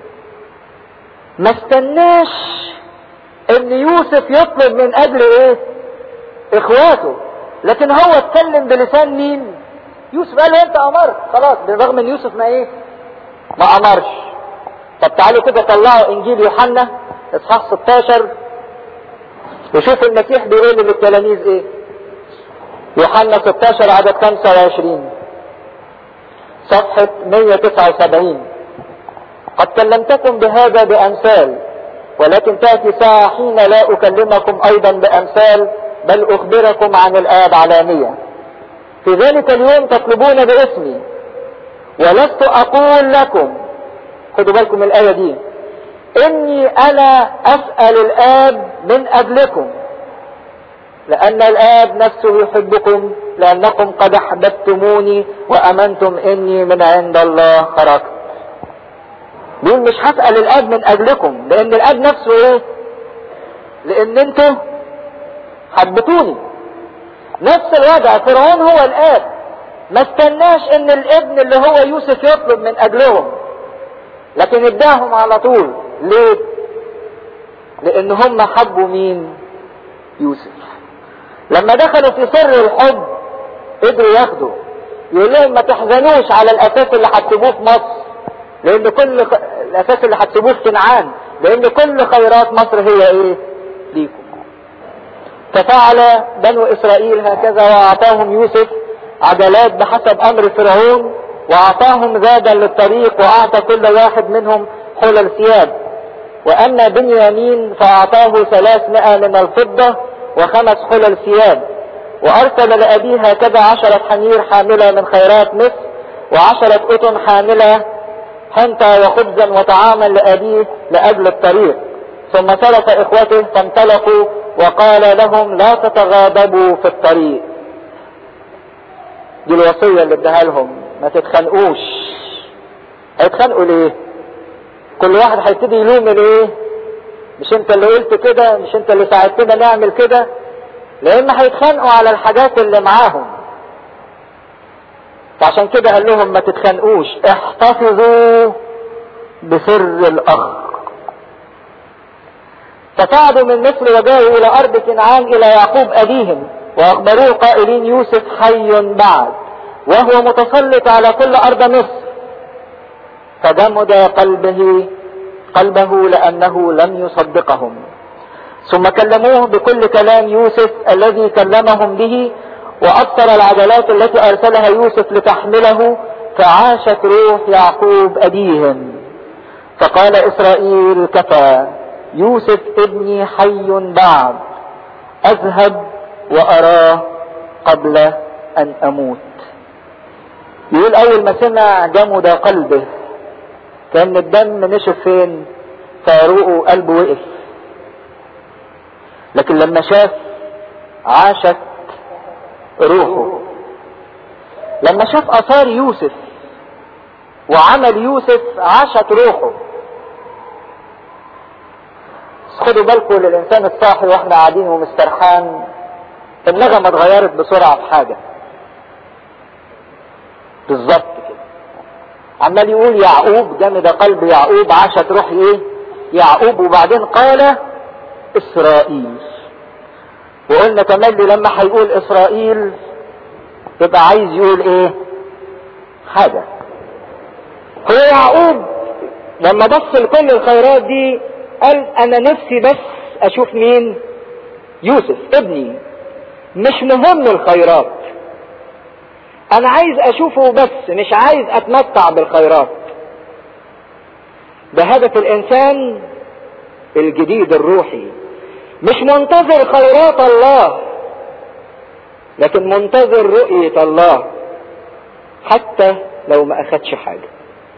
ما استناش ان يوسف يطلب من اجل ايه اخواته لكن هو اتكلم بلسان مين يوسف قال له انت امرت خلاص بالرغم ان يوسف ما ايه ما امرش طب تعالوا كده طلعوا انجيل يوحنا اصحاح 16 وشوف المسيح بيقول للتلاميذ ايه يوحنا 16 عدد 25 صفحة 179 قد كلمتكم بهذا بأمثال ولكن تأتي ساعة حين لا أكلمكم أيضا بأمثال بل أخبركم عن الآب علانية في ذلك اليوم تطلبون باسمي ولست أقول لكم خدوا بالكم من الآية دي إني أنا أسأل الآب من أجلكم لأن الآب نفسه يحبكم لأنكم قد أحببتموني وأمنتم إني من عند الله خرجت. بيقول مش هسأل الآب من أجلكم لأن الآب نفسه إيه؟ لأن أنتوا حبتوني. نفس الوضع فرعون هو الآب. ما استناش إن الابن اللي هو يوسف يطلب من أجلهم. لكن اداهم على طول. ليه؟ لأن هم حبوا مين؟ يوسف. لما دخلوا في سر الحب قدروا ياخدوا يقول لهم ما تحزنوش على الاساس اللي هتسيبوه في مصر لان كل خ... الاساس اللي هتسيبوه في كنعان لان كل خيرات مصر هي ايه ليكم ففعل بنو اسرائيل هكذا واعطاهم يوسف عجلات بحسب امر فرعون واعطاهم زادا للطريق واعطى كل واحد منهم حلل ثياب واما بنيامين فاعطاه ثلاثمائة من الفضة وخمس حلل ثياب وارسل لابيه هكذا عشرة حمير حاملة من خيرات مصر وعشرة اتن حاملة حنطة وخبزا وطعاما لابيه لاجل الطريق ثم ترك اخوته فانطلقوا وقال لهم لا تتغاضبوا في الطريق دي الوصية اللي اداها لهم ما تتخانقوش هيتخانقوا ليه كل واحد هيبتدي يلوم الايه مش انت اللي قلت كده مش انت اللي ساعدتنا نعمل كده لان هيتخانقوا على الحاجات اللي معاهم فعشان كده قال لهم ما تتخانقوش احتفظوا بسر الاخ فصعدوا من مصر وجاءوا الى ارض كنعان الى يعقوب ابيهم واخبروه قائلين يوسف حي بعد وهو متسلط على كل ارض مصر فجمد قلبه قلبه لأنه لم يصدقهم ثم كلموه بكل كلام يوسف الذي كلمهم به وأبصر العجلات التي أرسلها يوسف لتحمله فعاشت روح يعقوب أبيهم فقال إسرائيل كفى يوسف ابني حي بعد أذهب وأراه قبل أن أموت يقول أول ما سمع جمد قلبه كان الدم نشف فين فاروقه قلبه وقف لكن لما شاف عاشت روحه لما شاف اثار يوسف وعمل يوسف عاشت روحه خدوا بالكم للانسان الصاحي واحنا قاعدين ومسترحان النغمة اتغيرت بسرعة في حاجة بالظبط كده عمال يقول يعقوب جمد قلب يعقوب عاشت روح ايه يعقوب وبعدين قال اسرائيل وقلنا تملي لما هيقول اسرائيل يبقى عايز يقول ايه حاجة هو يعقوب لما بص لكل الخيرات دي قال انا نفسي بس اشوف مين يوسف ابني مش مهم الخيرات انا عايز اشوفه بس مش عايز اتمتع بالخيرات ده هدف الانسان الجديد الروحي مش منتظر خيرات الله لكن منتظر رؤية الله حتى لو ما اخدش حاجة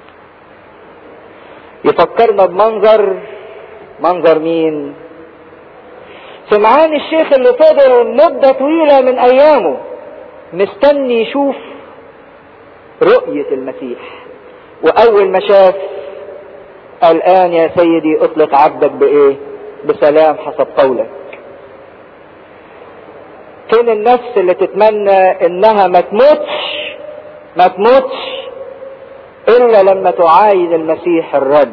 يفكرنا بمنظر منظر مين سمعان الشيخ اللي فضل مدة طويلة من ايامه مستني يشوف رؤية المسيح واول ما شاف الان يا سيدي اطلق عبدك بايه بسلام حسب قولك فين النفس اللي تتمنى انها ما تموتش ما تموتش الا لما تعاين المسيح الرب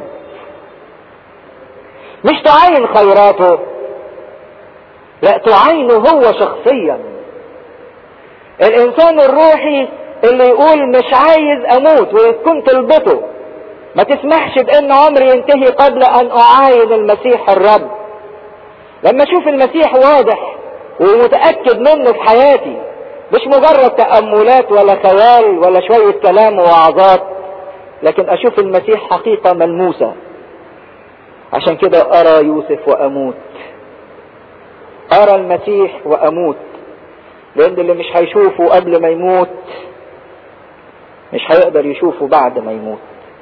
مش تعاين خيراته لا تعاينه هو شخصيا الانسان الروحي اللي يقول مش عايز اموت ويكون طلبته ما تسمحش بان عمري ينتهي قبل ان اعاين المسيح الرب لما اشوف المسيح واضح ومتأكد منه في حياتي مش مجرد تأملات ولا خيال ولا شوية كلام ووعظات لكن اشوف المسيح حقيقة ملموسة عشان كده ارى يوسف واموت ارى المسيح واموت لان اللي مش هيشوفه قبل ما يموت مش هيقدر يشوفه بعد ما يموت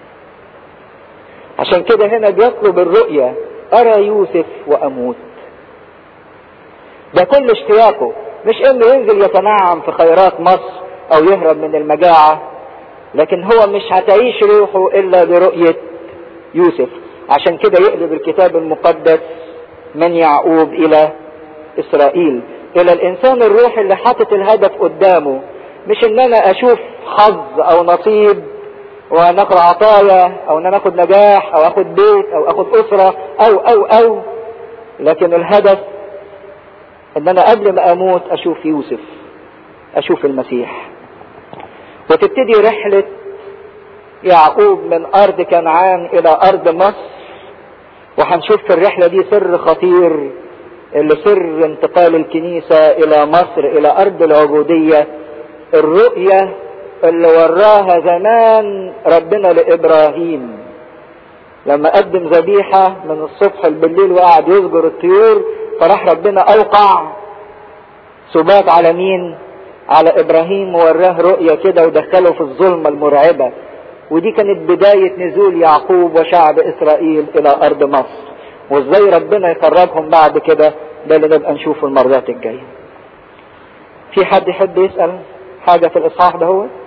عشان كده هنا بيطلب الرؤية ارى يوسف واموت ده كل اشتياقه مش انه ينزل يتنعم في خيرات مصر او يهرب من المجاعة لكن هو مش هتعيش روحه الا برؤية يوسف عشان كده يقلب الكتاب المقدس من يعقوب الى اسرائيل الى الانسان الروحي اللي حاطط الهدف قدامه مش ان انا اشوف حظ او نصيب وناخد عطايا او ان انا اخد نجاح او اخد بيت او اخد اسرة او او او لكن الهدف ان انا قبل ما اموت اشوف يوسف اشوف المسيح وتبتدي رحلة يعقوب من ارض كنعان الى ارض مصر وهنشوف في الرحلة دي سر خطير اللي سر انتقال الكنيسة الى مصر الى ارض العبودية الرؤية اللي وراها زمان ربنا لابراهيم لما قدم ذبيحة من الصبح بالليل وقعد يزجر الطيور فراح ربنا اوقع سبات على مين على ابراهيم ووراه رؤية كده ودخله في الظلمة المرعبة ودي كانت بداية نزول يعقوب وشعب اسرائيل الى ارض مصر وازاي ربنا يخرجهم بعد كده ده اللي نبقى نشوفه المرات الجاية في حد يحب يسأل حاجة في الاصحاح ده هو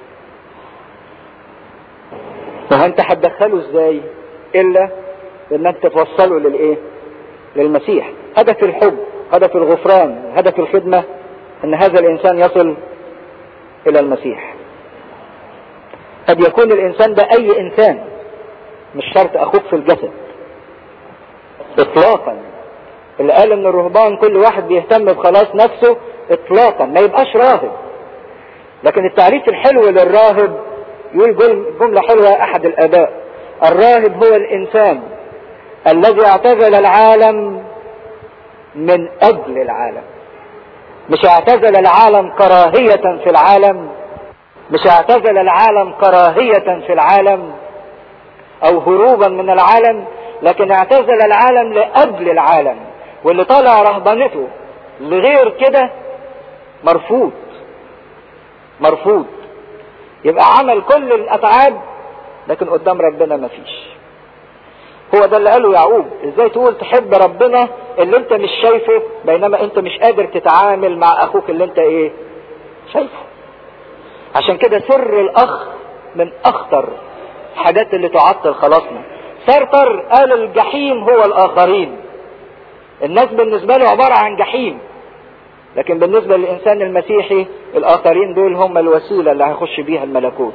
وانت هتدخله ازاي الا انك توصله للايه للمسيح هدف الحب هدف الغفران هدف الخدمة ان هذا الانسان يصل الى المسيح قد يكون الانسان ده اي انسان مش شرط اخوك في الجسد اطلاقا اللي قال ان الرهبان كل واحد بيهتم بخلاص نفسه اطلاقا ما يبقاش راهب لكن التعريف الحلو للراهب يقول جملة حلوة احد الاباء الراهب هو الانسان الذي اعتزل العالم من اجل العالم مش اعتزل العالم كراهية في العالم مش اعتزل العالم كراهية في العالم او هروبا من العالم لكن اعتزل العالم لاجل العالم واللي طالع رهبنته لغير كده مرفوض مرفوض يبقى عمل كل الاتعاب لكن قدام ربنا مفيش هو ده اللي قاله يعقوب ازاي تقول تحب ربنا اللي انت مش شايفه بينما انت مش قادر تتعامل مع اخوك اللي انت ايه شايفه عشان كده سر الاخ من اخطر الحاجات اللي تعطل خلاصنا سارتر قال الجحيم هو الاخرين الناس بالنسبة له عبارة عن جحيم لكن بالنسبة للإنسان المسيحي الآخرين دول هم الوسيلة اللي هيخش بيها الملكوت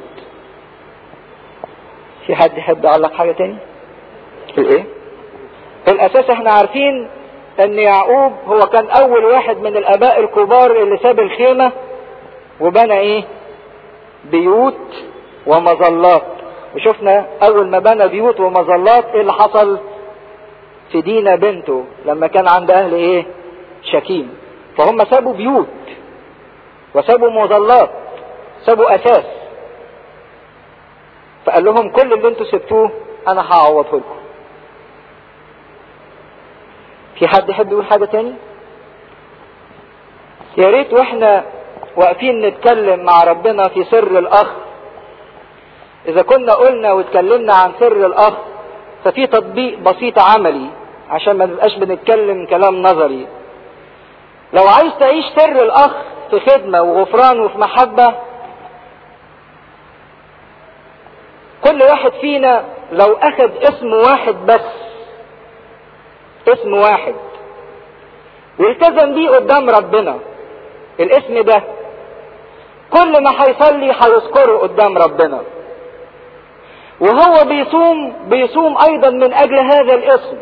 في حد يحب يعلق حاجة تاني في الايه في الاساس احنا عارفين ان يعقوب هو كان اول واحد من الاباء الكبار اللي ساب الخيمة وبنى ايه بيوت ومظلات وشفنا اول ما بنى بيوت ومظلات ايه اللي حصل في دينا بنته لما كان عند اهل ايه شكيم فهم سابوا بيوت وسابوا مظلات سابوا اساس فقال لهم كل اللي انتوا سبتوه انا هعوضه لكم في حد يحب يقول حاجة تاني يا ريت واحنا واقفين نتكلم مع ربنا في سر الاخ اذا كنا قلنا واتكلمنا عن سر الاخ ففي تطبيق بسيط عملي عشان ما نبقاش بنتكلم كلام نظري لو عايز تعيش سر الاخ في خدمة وغفران وفي محبة كل واحد فينا لو اخد اسم واحد بس اسم واحد والتزم بيه قدام ربنا الاسم ده كل ما هيصلي هيذكره قدام ربنا وهو بيصوم بيصوم ايضا من اجل هذا الاسم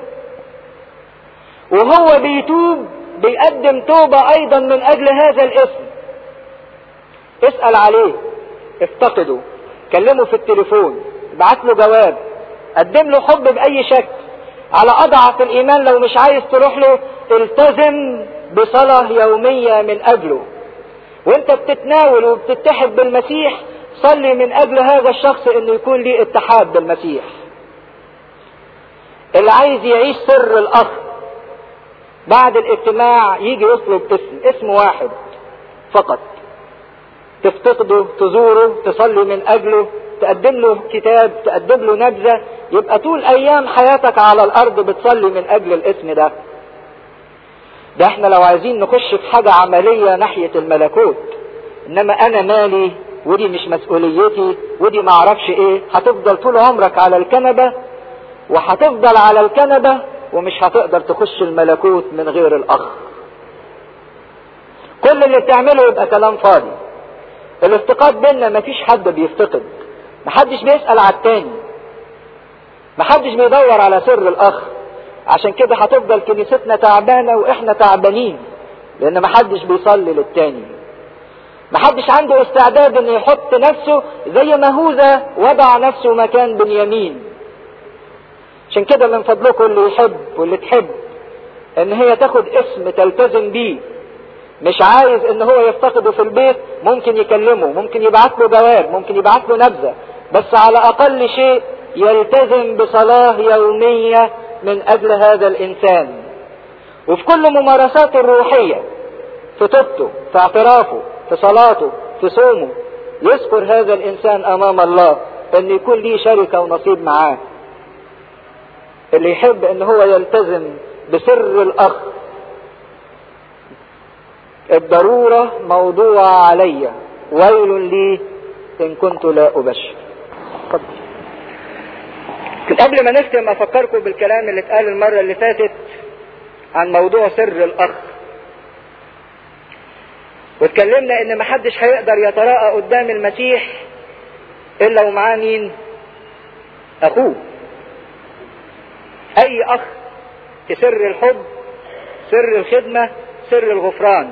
وهو بيتوب بيقدم توبة ايضا من اجل هذا الاسم اسأل عليه افتقده كلمه في التليفون ابعت له جواب قدم له حب باي شكل على اضعف الايمان لو مش عايز تروح له التزم بصلاة يومية من اجله وانت بتتناول وبتتحد بالمسيح صلي من اجل هذا الشخص انه يكون ليه اتحاد بالمسيح اللي عايز يعيش سر الاخ بعد الاجتماع يجي يطلب اسم اسم واحد فقط تفتقده تزوره تصلي من اجله تقدم له كتاب تقدم له نبذة يبقى طول ايام حياتك على الارض بتصلي من اجل الاسم ده ده احنا لو عايزين نخش في حاجة عملية ناحية الملكوت انما انا مالي ودي مش مسؤوليتي ودي معرفش ايه هتفضل طول عمرك على الكنبة وهتفضل على الكنبة ومش هتقدر تخش الملكوت من غير الاخ كل اللي بتعمله يبقى كلام فاضي الافتقاد بينا مفيش حد بيفتقد محدش بيسأل على التاني محدش بيدور على سر الاخ عشان كده هتفضل كنيستنا تعبانة واحنا تعبانين لان محدش بيصلي للتاني محدش عنده استعداد انه يحط نفسه زي ما هوذا وضع نفسه مكان بنيامين عشان كده من فضلكم اللي يحب واللي تحب ان هي تاخد اسم تلتزم بيه مش عايز ان هو يفتقده في البيت ممكن يكلمه ممكن يبعت له جواب ممكن يبعت له نبذة بس على اقل شيء يلتزم بصلاة يومية من اجل هذا الانسان وفي كل ممارساته الروحية في توبته في اعترافه في صلاته في صومه يذكر هذا الانسان امام الله ان يكون ليه شركة ونصيب معاه اللي يحب ان هو يلتزم بسر الاخ الضرورة موضوع علي ويل لي ان كنت لا ابشر قبل ما نختم افكركم بالكلام اللي اتقال المرة اللي فاتت عن موضوع سر الاخ واتكلمنا ان محدش هيقدر يتراءى قدام المسيح الا ومعاه مين اخوه اي اخ في سر الحب سر الخدمة سر الغفران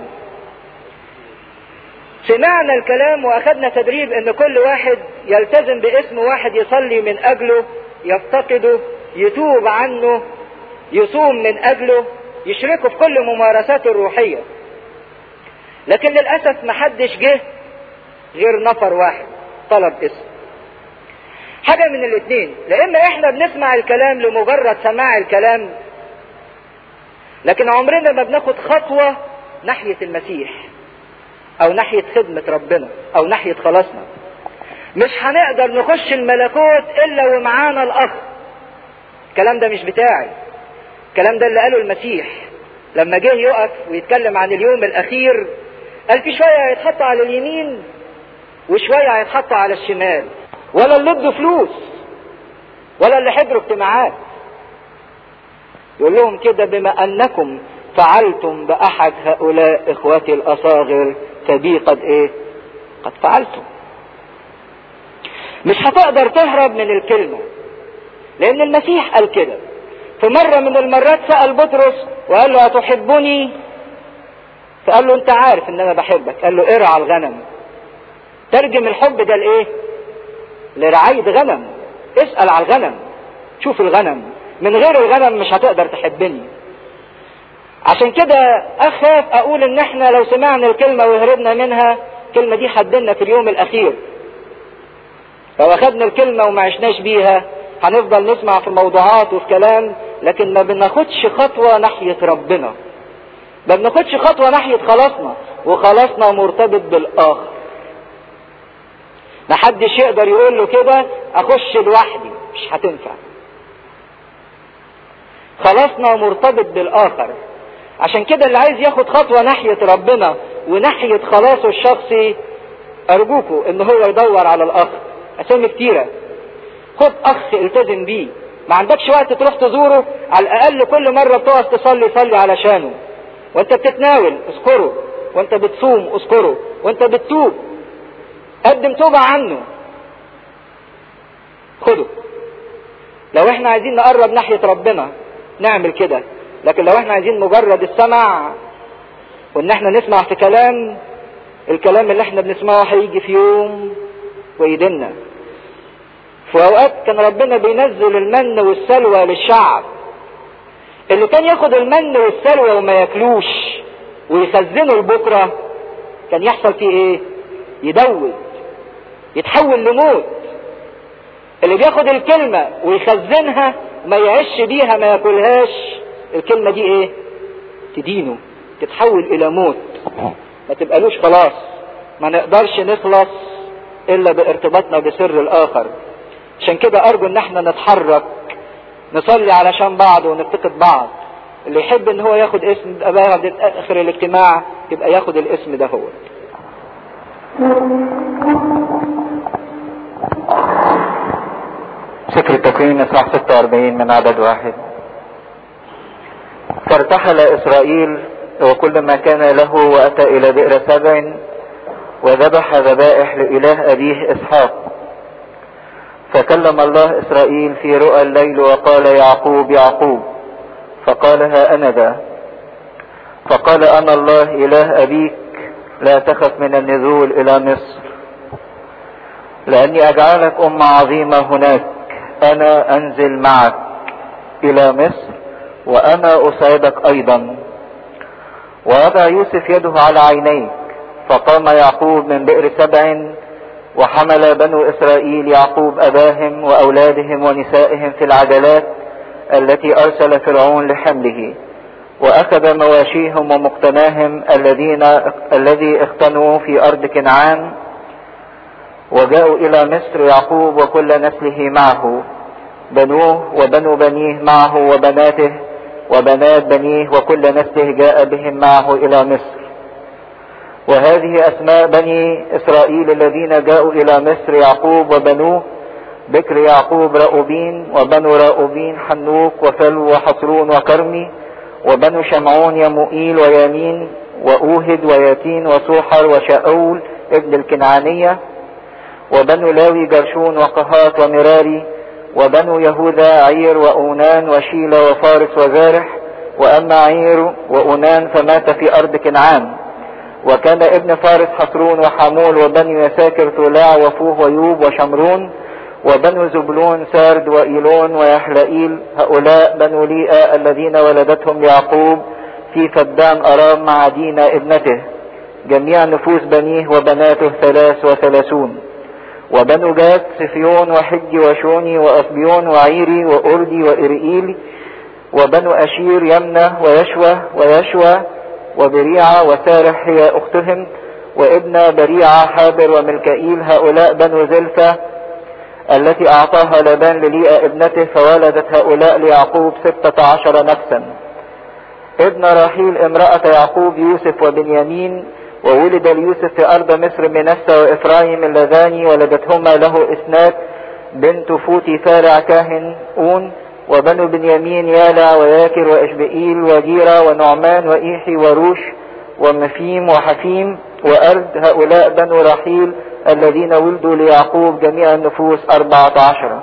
سمعنا الكلام واخدنا تدريب ان كل واحد يلتزم باسم واحد يصلي من اجله يفتقده يتوب عنه يصوم من اجله يشركه في كل ممارساته الروحية لكن للأسف محدش جه غير نفر واحد طلب اسم حاجة من الاثنين لان احنا بنسمع الكلام لمجرد سماع الكلام لكن عمرنا ما بناخد خطوة ناحية المسيح او ناحية خدمة ربنا او ناحية خلاصنا مش هنقدر نخش الملكوت الا ومعانا الاخ الكلام ده مش بتاعي الكلام ده اللي قاله المسيح لما جه يقف ويتكلم عن اليوم الاخير قال في شوية هيتحط على اليمين وشوية هيتحط على الشمال ولا اللي ادوا فلوس ولا اللي حضروا اجتماعات يقول لهم كده بما انكم فعلتم باحد هؤلاء اخواتي الاصاغر فبي قد ايه قد فعلتم مش هتقدر تهرب من الكلمة لان المسيح قال كده في مرة من المرات سأل بطرس وقال له أتحبني فقال له انت عارف ان انا بحبك قال له ارعى الغنم ترجم الحب ده لايه لرعاية غنم اسأل على الغنم شوف الغنم من غير الغنم مش هتقدر تحبني عشان كده اخاف اقول ان احنا لو سمعنا الكلمة وهربنا منها الكلمة دي حدنا في اليوم الاخير لو اخدنا الكلمة وما عشناش بيها هنفضل نسمع في موضوعات وفي كلام لكن ما بناخدش خطوة ناحية ربنا ما بناخدش خطوة ناحية خلاصنا وخلاصنا مرتبط بالآخر محدش يقدر يقول له كده اخش لوحدي مش هتنفع خلاصنا مرتبط بالاخر عشان كده اللي عايز ياخد خطوة ناحية ربنا وناحية خلاصه الشخصي ارجوكوا ان هو يدور على الاخ اسامي كتيرة خد اخ التزم بيه ما عندكش وقت تروح تزوره على الاقل كل مرة بتقف تصلي صلي علشانه وانت بتتناول اذكره وانت بتصوم اذكره وانت بتتوب قدم توبة عنه خده لو احنا عايزين نقرب ناحية ربنا نعمل كده لكن لو احنا عايزين مجرد السمع وان احنا نسمع في كلام الكلام اللي احنا بنسمعه هيجي في يوم ويدنا في اوقات كان ربنا بينزل المن والسلوى للشعب اللي كان ياخد المن والسلوى وما ياكلوش ويخزنه لبكره كان يحصل فيه ايه يدوب يتحول لموت اللي بياخد الكلمة ويخزنها ما يعيش بيها ما ياكلهاش الكلمة دي ايه تدينه تتحول الى موت ما تبقالوش خلاص ما نقدرش نخلص الا بارتباطنا بسر الاخر عشان كده ارجو ان احنا نتحرك نصلي علشان بعض ونفتقد بعض اللي يحب ان هو ياخد اسم بعد اخر الاجتماع يبقى ياخد الاسم ده هو سفر التكوين اصحاح 46 من عدد واحد فارتحل اسرائيل وكل ما كان له واتى الى بئر سبع وذبح ذبائح لاله ابيه اسحاق فكلم الله اسرائيل في رؤى الليل وقال يعقوب يعقوب فقال ها انا ذا فقال انا الله اله ابيك لا تخف من النزول الى مصر لاني اجعلك امة عظيمة هناك انا انزل معك الى مصر وانا اساعدك ايضا ووضع يوسف يده على عينيك فقام يعقوب من بئر سبع وحمل بنو اسرائيل يعقوب اباهم واولادهم ونسائهم في العجلات التي ارسل فرعون لحمله واخذ مواشيهم ومقتناهم الذين الذي اختنوا في ارض كنعان وجاءوا الى مصر يعقوب وكل نسله معه بنوه وبنو بنيه معه وبناته وبنات بنيه وكل نسله جاء بهم معه الى مصر وهذه اسماء بني اسرائيل الذين جاءوا الى مصر يعقوب وبنوه بكر يعقوب راؤوبين وبنو راؤوبين حنوك وفلو وحصرون وكرمي وبنو شمعون يموئيل ويامين وأوهد وياتين وسوحر وشاول ابن الكنعانية وبنو لاوي جرشون وقهات ومراري وبنو يهوذا عير وأونان وشيلة وفارس وزارح وأما عير وأونان فمات في أرض كنعان وكان ابن فارس حصرون وحمول وبنو يساكر تولاع وفوه ويوب وشمرون وبنو زبلون سارد وإيلون ويحلائيل هؤلاء بنو ليئة الذين ولدتهم يعقوب في فدان أرام مع دينا ابنته جميع نفوس بنيه وبناته ثلاث وثلاثون وبنو جاد سفيون وحج وشوني وأصبيون وعيري وأردي وإرئيل وبنو أشير يمنة ويشوى ويشوى وبريعة وسارح هي أختهم وابن بريعة حابر وملكائيل هؤلاء بنو زلفة التي أعطاها لبان لليئة ابنته فولدت هؤلاء ليعقوب ستة عشر نفسا ابن راحيل امرأة يعقوب يوسف وبنيامين وولد ليوسف في أرض مصر منسى وإفرايم اللذان ولدتهما له إسنات بنت فوتي فارع كاهن أون وبنو بنيامين يالع وياكر وإشبئيل وجيرة ونعمان وإيحي وروش ومفيم وحفيم وأرد هؤلاء بنو رحيل الذين ولدوا ليعقوب جميع النفوس أربعة عشر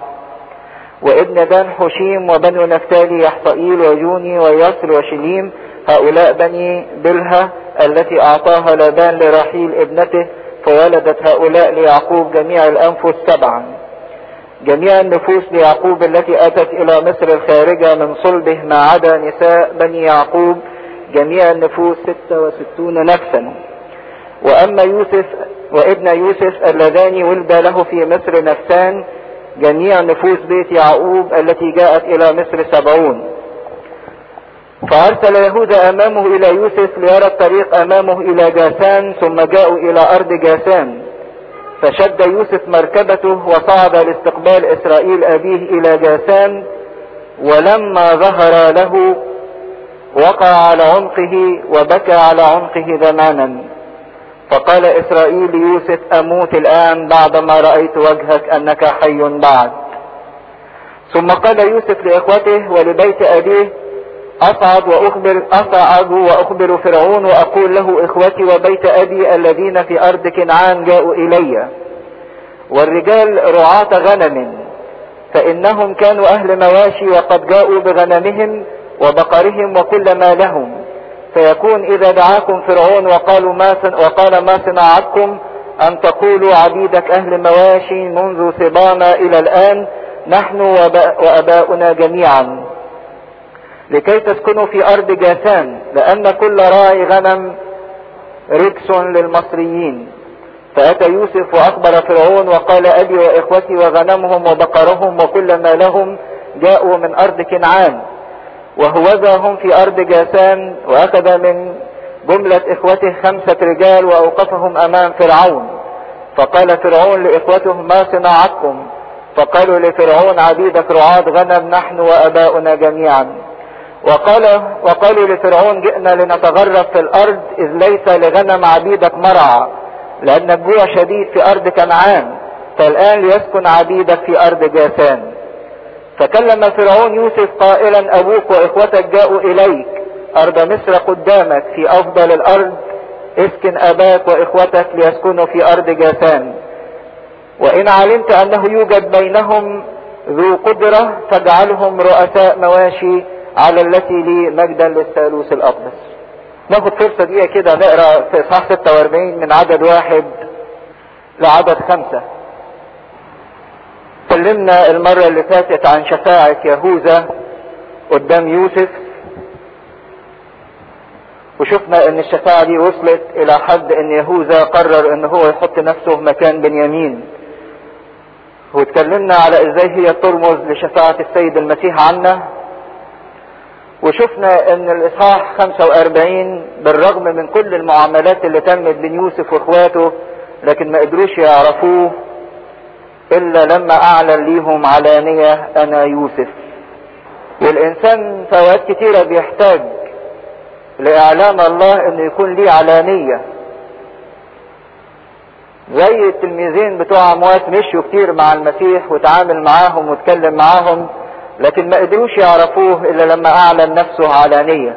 وابن دان حشيم وبنو نفتالي يحطئيل وجوني ويسر وشليم هؤلاء بني بلها التي أعطاها لابان لرحيل ابنته فولدت هؤلاء ليعقوب جميع الأنفس سبعا جميع النفوس ليعقوب التي أتت إلى مصر الخارجة من صلبه ما عدا نساء بني يعقوب جميع النفوس ستة وستون نفسا وأما يوسف وابن يوسف اللذان ولد له في مصر نفسان جميع نفوس بيت يعقوب التي جاءت إلى مصر سبعون فارسل يهوذا امامه الى يوسف ليرى الطريق امامه الى جاسان ثم جاءوا الى ارض جاسان فشد يوسف مركبته وصعد لاستقبال اسرائيل ابيه الى جاسان ولما ظهر له وقع على عنقه وبكى على عنقه زمانا فقال اسرائيل ليوسف اموت الان بعدما رايت وجهك انك حي بعد ثم قال يوسف لاخوته ولبيت ابيه اصعد واخبر اصعد واخبر فرعون واقول له اخوتي وبيت ابي الذين في ارض كنعان جاءوا الي والرجال رعاة غنم فانهم كانوا اهل مواشي وقد جاءوا بغنمهم وبقرهم وكل ما لهم فيكون اذا دعاكم فرعون وقالوا ما سن وقال ما صناعتكم ان تقولوا عبيدك اهل مواشي منذ صبانا الى الان نحن واباؤنا جميعا لكي تسكنوا في ارض جاسان لان كل راعي غنم ركس للمصريين فاتى يوسف واخبر فرعون وقال ابي واخوتي وغنمهم وبقرهم وكل ما لهم جاءوا من ارض كنعان وهوذا هم في ارض جاسان واخذ من جملة اخوته خمسة رجال واوقفهم امام فرعون فقال فرعون لاخوته ما صناعتكم فقالوا لفرعون عبيدك رعاة غنم نحن واباؤنا جميعا وقال وقالوا لفرعون جئنا لنتغرب في الارض اذ ليس لغنم عبيدك مرعى لان الجوع شديد في ارض كنعان فالان ليسكن عبيدك في ارض جاسان فكلم فرعون يوسف قائلا ابوك واخوتك جاءوا اليك ارض مصر قدامك في افضل الارض اسكن اباك واخوتك ليسكنوا في ارض جاسان وان علمت انه يوجد بينهم ذو قدرة فاجعلهم رؤساء مواشي على التي لي مجدا للثالوث الاقدس ناخد فرصة دقيقة كده نقرا في اصحاح 46 من عدد واحد لعدد خمسة اتكلمنا المرة اللي فاتت عن شفاعة يهوذا قدام يوسف وشفنا ان الشفاعة دي وصلت الى حد ان يهوذا قرر ان هو يحط نفسه مكان بنيامين واتكلمنا على ازاي هي ترمز لشفاعة السيد المسيح عنا وشفنا ان الاصحاح 45 بالرغم من كل المعاملات اللي تمت بين يوسف واخواته لكن ما قدروش يعرفوه الا لما اعلن ليهم علانية انا يوسف والانسان في اوقات كتيرة بيحتاج لاعلام الله انه يكون ليه علانية زي التلميذين بتوع اموات مشوا كتير مع المسيح وتعامل معاهم واتكلم معاهم لكن ما قدروش يعرفوه الا لما اعلن نفسه علانية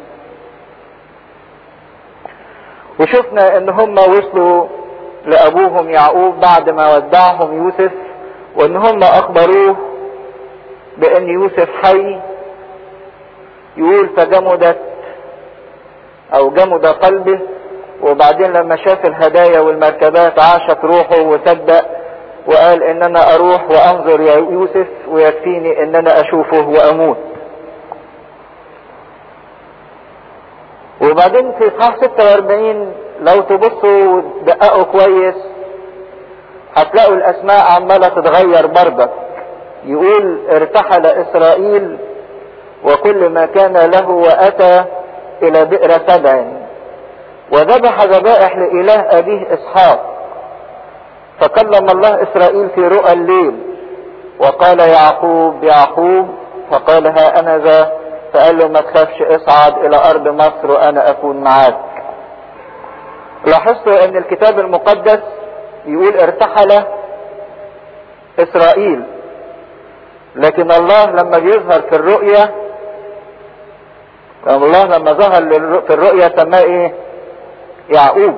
وشفنا ان هم وصلوا لابوهم يعقوب بعد ما ودعهم يوسف وان هم اخبروه بان يوسف حي يقول فجمدت او جمد قلبه وبعدين لما شاف الهدايا والمركبات عاشت روحه وصدق وقال ان انا اروح وانظر يا يوسف ويكفيني ان انا اشوفه واموت وبعدين في اصحاح 46 لو تبصوا وتدققوا كويس هتلاقوا الاسماء عماله تتغير برضك يقول ارتحل اسرائيل وكل ما كان له واتى الى بئر سبع وذبح ذبائح لاله ابيه اسحاق فكلم الله اسرائيل في رؤى الليل وقال يعقوب يعقوب فقال ها انا ذا فقال له ما تخافش اصعد الى ارض مصر وانا اكون معاك لاحظتوا ان الكتاب المقدس يقول ارتحل اسرائيل لكن الله لما بيظهر في الرؤية الله لما ظهر في الرؤية سماه ايه يعقوب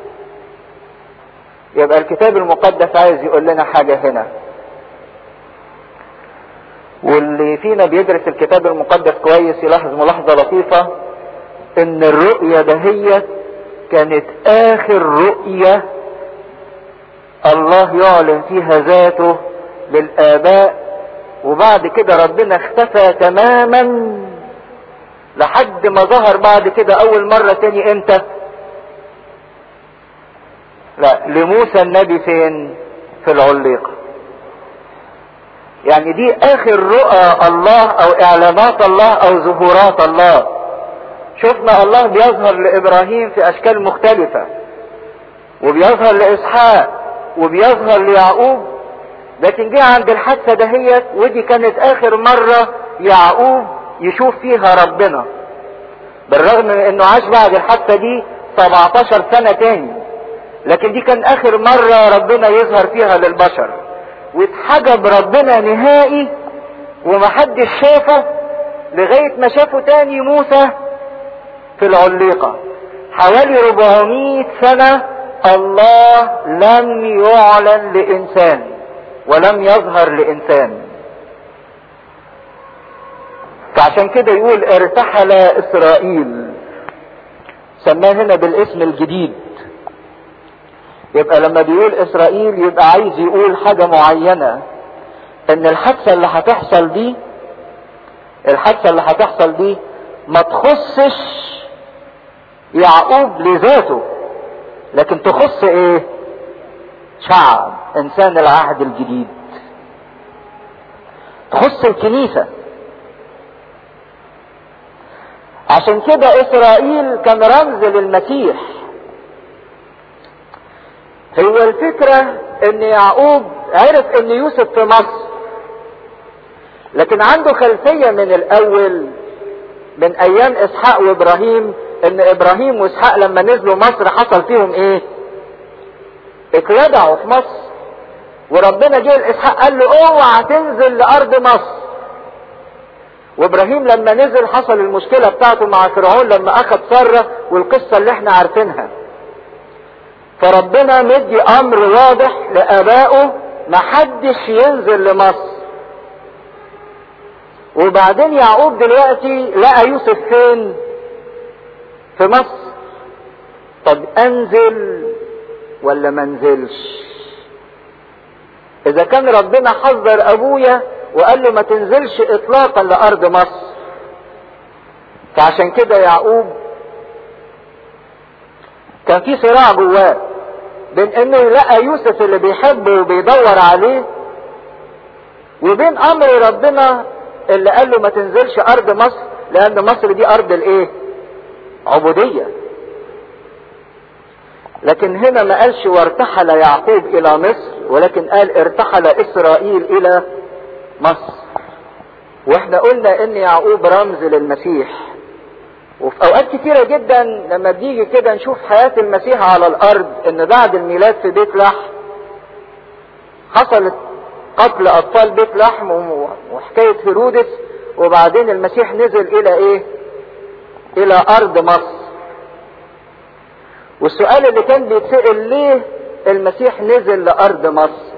يبقى الكتاب المقدس عايز يقول لنا حاجة هنا واللي فينا بيدرس الكتاب المقدس كويس يلاحظ ملاحظة لطيفة ان الرؤية دهيت كانت اخر رؤية الله يعلن فيها ذاته للاباء وبعد كده ربنا اختفى تماما لحد ما ظهر بعد كده اول مرة تاني امتى لا لموسى النبي فين في العليقة يعني دي اخر رؤى الله او اعلانات الله او ظهورات الله شفنا الله بيظهر لابراهيم في اشكال مختلفة وبيظهر لاسحاق وبيظهر ليعقوب لكن جه عند الحادثة دهيت ودي كانت اخر مرة يعقوب يشوف فيها ربنا بالرغم من انه عاش بعد الحادثة دي 17 سنة تاني لكن دي كان اخر مرة ربنا يظهر فيها للبشر واتحجب ربنا نهائي ومحدش شافه لغاية ما شافه تاني موسى في العليقة حوالي 400 سنة الله لم يعلن لإنسان ولم يظهر لإنسان فعشان كده يقول ارتحل إسرائيل سماه هنا بالاسم الجديد يبقى لما بيقول إسرائيل يبقى عايز يقول حاجة معينة إن الحادثة اللي هتحصل دي الحادثة اللي هتحصل دي ما تخصش يعقوب لذاته لكن تخص ايه شعب انسان العهد الجديد تخص الكنيسة عشان كده اسرائيل كان رمز للمسيح هو الفكرة ان يعقوب عرف ان يوسف في مصر لكن عنده خلفية من الاول من ايام اسحاق وابراهيم ان ابراهيم واسحاق لما نزلوا مصر حصل فيهم ايه اتلدعوا في مصر وربنا جه لاسحاق قال له اوعى تنزل لارض مصر وابراهيم لما نزل حصل المشكله بتاعته مع فرعون لما اخذ ساره والقصه اللي احنا عارفينها فربنا مدي امر واضح لابائه محدش ينزل لمصر وبعدين يعقوب دلوقتي لقى يوسف فين في مصر طب انزل ولا ما انزلش اذا كان ربنا حذر ابويا وقال له ما تنزلش اطلاقا لارض مصر فعشان كده يعقوب كان في صراع جواه بين انه يلاقى يوسف اللي بيحبه وبيدور عليه وبين امر ربنا اللي قال له ما تنزلش ارض مصر لان مصر دي ارض الايه عبودية لكن هنا ما قالش وارتحل يعقوب الى مصر ولكن قال ارتحل اسرائيل الى مصر واحنا قلنا ان يعقوب رمز للمسيح وفي اوقات كتيرة جدا لما بنيجي كده نشوف حياة المسيح على الارض ان بعد الميلاد في بيت لحم حصلت قتل اطفال بيت لحم وحكاية هيرودس وبعدين المسيح نزل الى ايه الى ارض مصر والسؤال اللي كان بيتسأل ليه المسيح نزل لارض مصر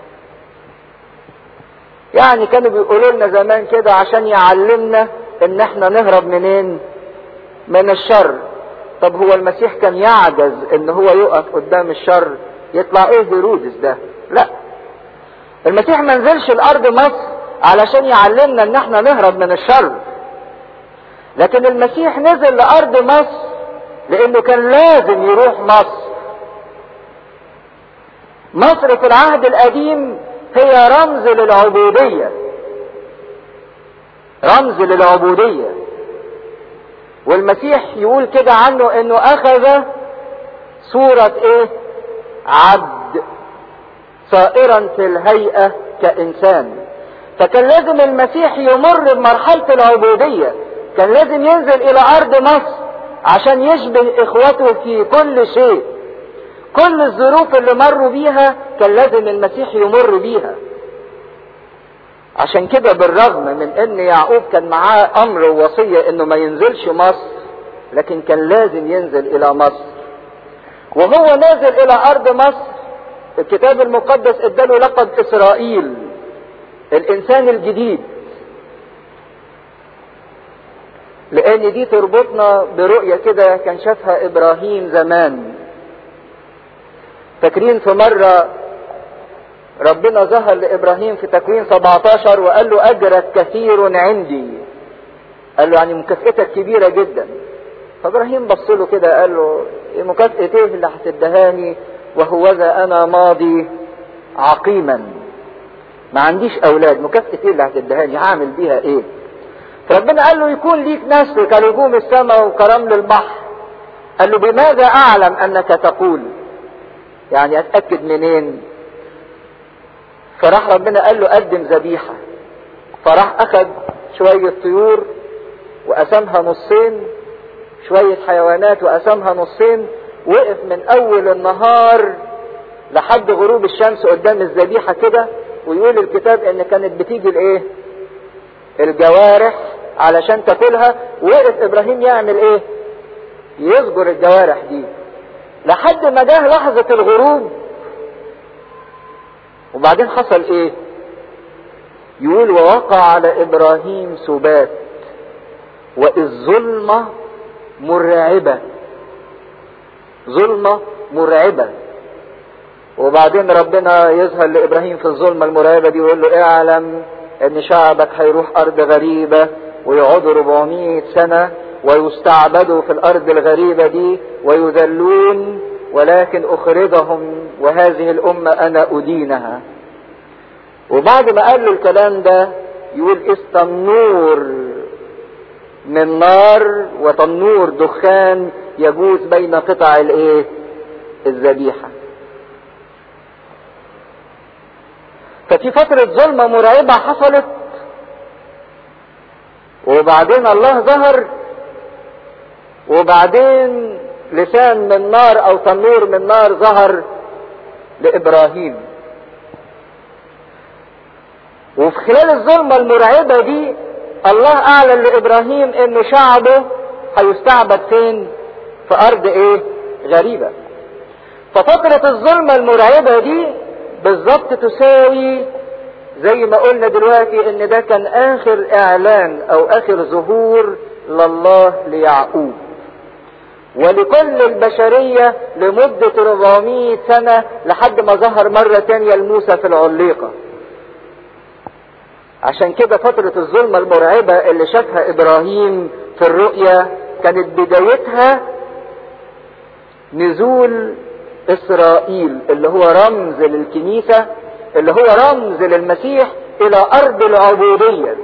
يعني كانوا بيقولوا لنا زمان كده عشان يعلمنا ان احنا نهرب منين من الشر طب هو المسيح كان يعجز ان هو يقف قدام الشر يطلع ايه هيرودس ده لا المسيح ما نزلش الارض مصر علشان يعلمنا ان احنا نهرب من الشر لكن المسيح نزل لارض مصر لانه كان لازم يروح مصر مصر في العهد القديم هي رمز للعبودية رمز للعبودية والمسيح يقول كده عنه انه اخذ صورة ايه عبد صائرا في الهيئة كانسان فكان لازم المسيح يمر بمرحلة العبودية كان لازم ينزل الى ارض مصر عشان يشبه اخوته في كل شيء كل الظروف اللي مروا بيها كان لازم المسيح يمر بيها عشان كده بالرغم من ان يعقوب كان معاه امر ووصية انه ما ينزلش مصر لكن كان لازم ينزل الى مصر وهو نازل الى ارض مصر الكتاب المقدس اداله لقب اسرائيل الانسان الجديد لان دي تربطنا برؤية كده كان شافها ابراهيم زمان فاكرين في مرة ربنا ظهر لابراهيم في تكوين 17 وقال له اجرك كثير عندي قال له يعني مكافئتك كبيرة جدا فابراهيم بص له كده قال له ايه مكافأة ايه اللي هتدهاني وهوذا انا ماضي عقيما ما عنديش اولاد مكافأة ايه اللي هتدهاني هعمل بيها ايه ربنا قال له يكون ليك نسل كنجوم السماء وكرمل البحر قال له بماذا اعلم انك تقول يعني اتاكد منين فراح ربنا قال له قدم ذبيحه فراح اخذ شويه طيور وقسمها نصين شويه حيوانات وقسمها نصين وقف من اول النهار لحد غروب الشمس قدام الذبيحه كده ويقول الكتاب ان كانت بتيجي الايه الجوارح علشان تاكلها وقف ابراهيم يعمل ايه يصبر الجوارح دي لحد ما جه لحظة الغروب وبعدين حصل ايه يقول ووقع على ابراهيم سبات واذ ظلمة مرعبة ظلمة مرعبة وبعدين ربنا يظهر لابراهيم في الظلمة المرعبة دي ويقول له اعلم ان شعبك هيروح ارض غريبة ويقعدوا 400 سنة ويستعبدوا في الارض الغريبة دي ويذلون ولكن اخرجهم وهذه الامة انا ادينها وبعد ما قال له الكلام ده يقول إذ تنور من نار وتنور دخان يجوز بين قطع الايه الذبيحة ففي فترة ظلمة مرعبة حصلت وبعدين الله ظهر وبعدين لسان من نار او تنور من نار ظهر لابراهيم وفي خلال الظلمة المرعبة دي الله اعلن لابراهيم ان شعبه هيستعبد فين في ارض ايه غريبة ففترة الظلمة المرعبة دي بالظبط تساوي زي ما قلنا دلوقتي ان ده كان اخر اعلان او اخر ظهور لله ليعقوب ولكل البشرية لمدة 400 سنة لحد ما ظهر مرة تانية لموسى في العليقة عشان كده فترة الظلمة المرعبة اللي شافها ابراهيم في الرؤية كانت بدايتها نزول اسرائيل اللي هو رمز للكنيسة اللي هو رمز للمسيح الى ارض العبودية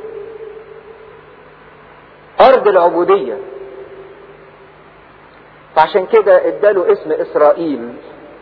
ارض العبودية فعشان كده اداله اسم اسرائيل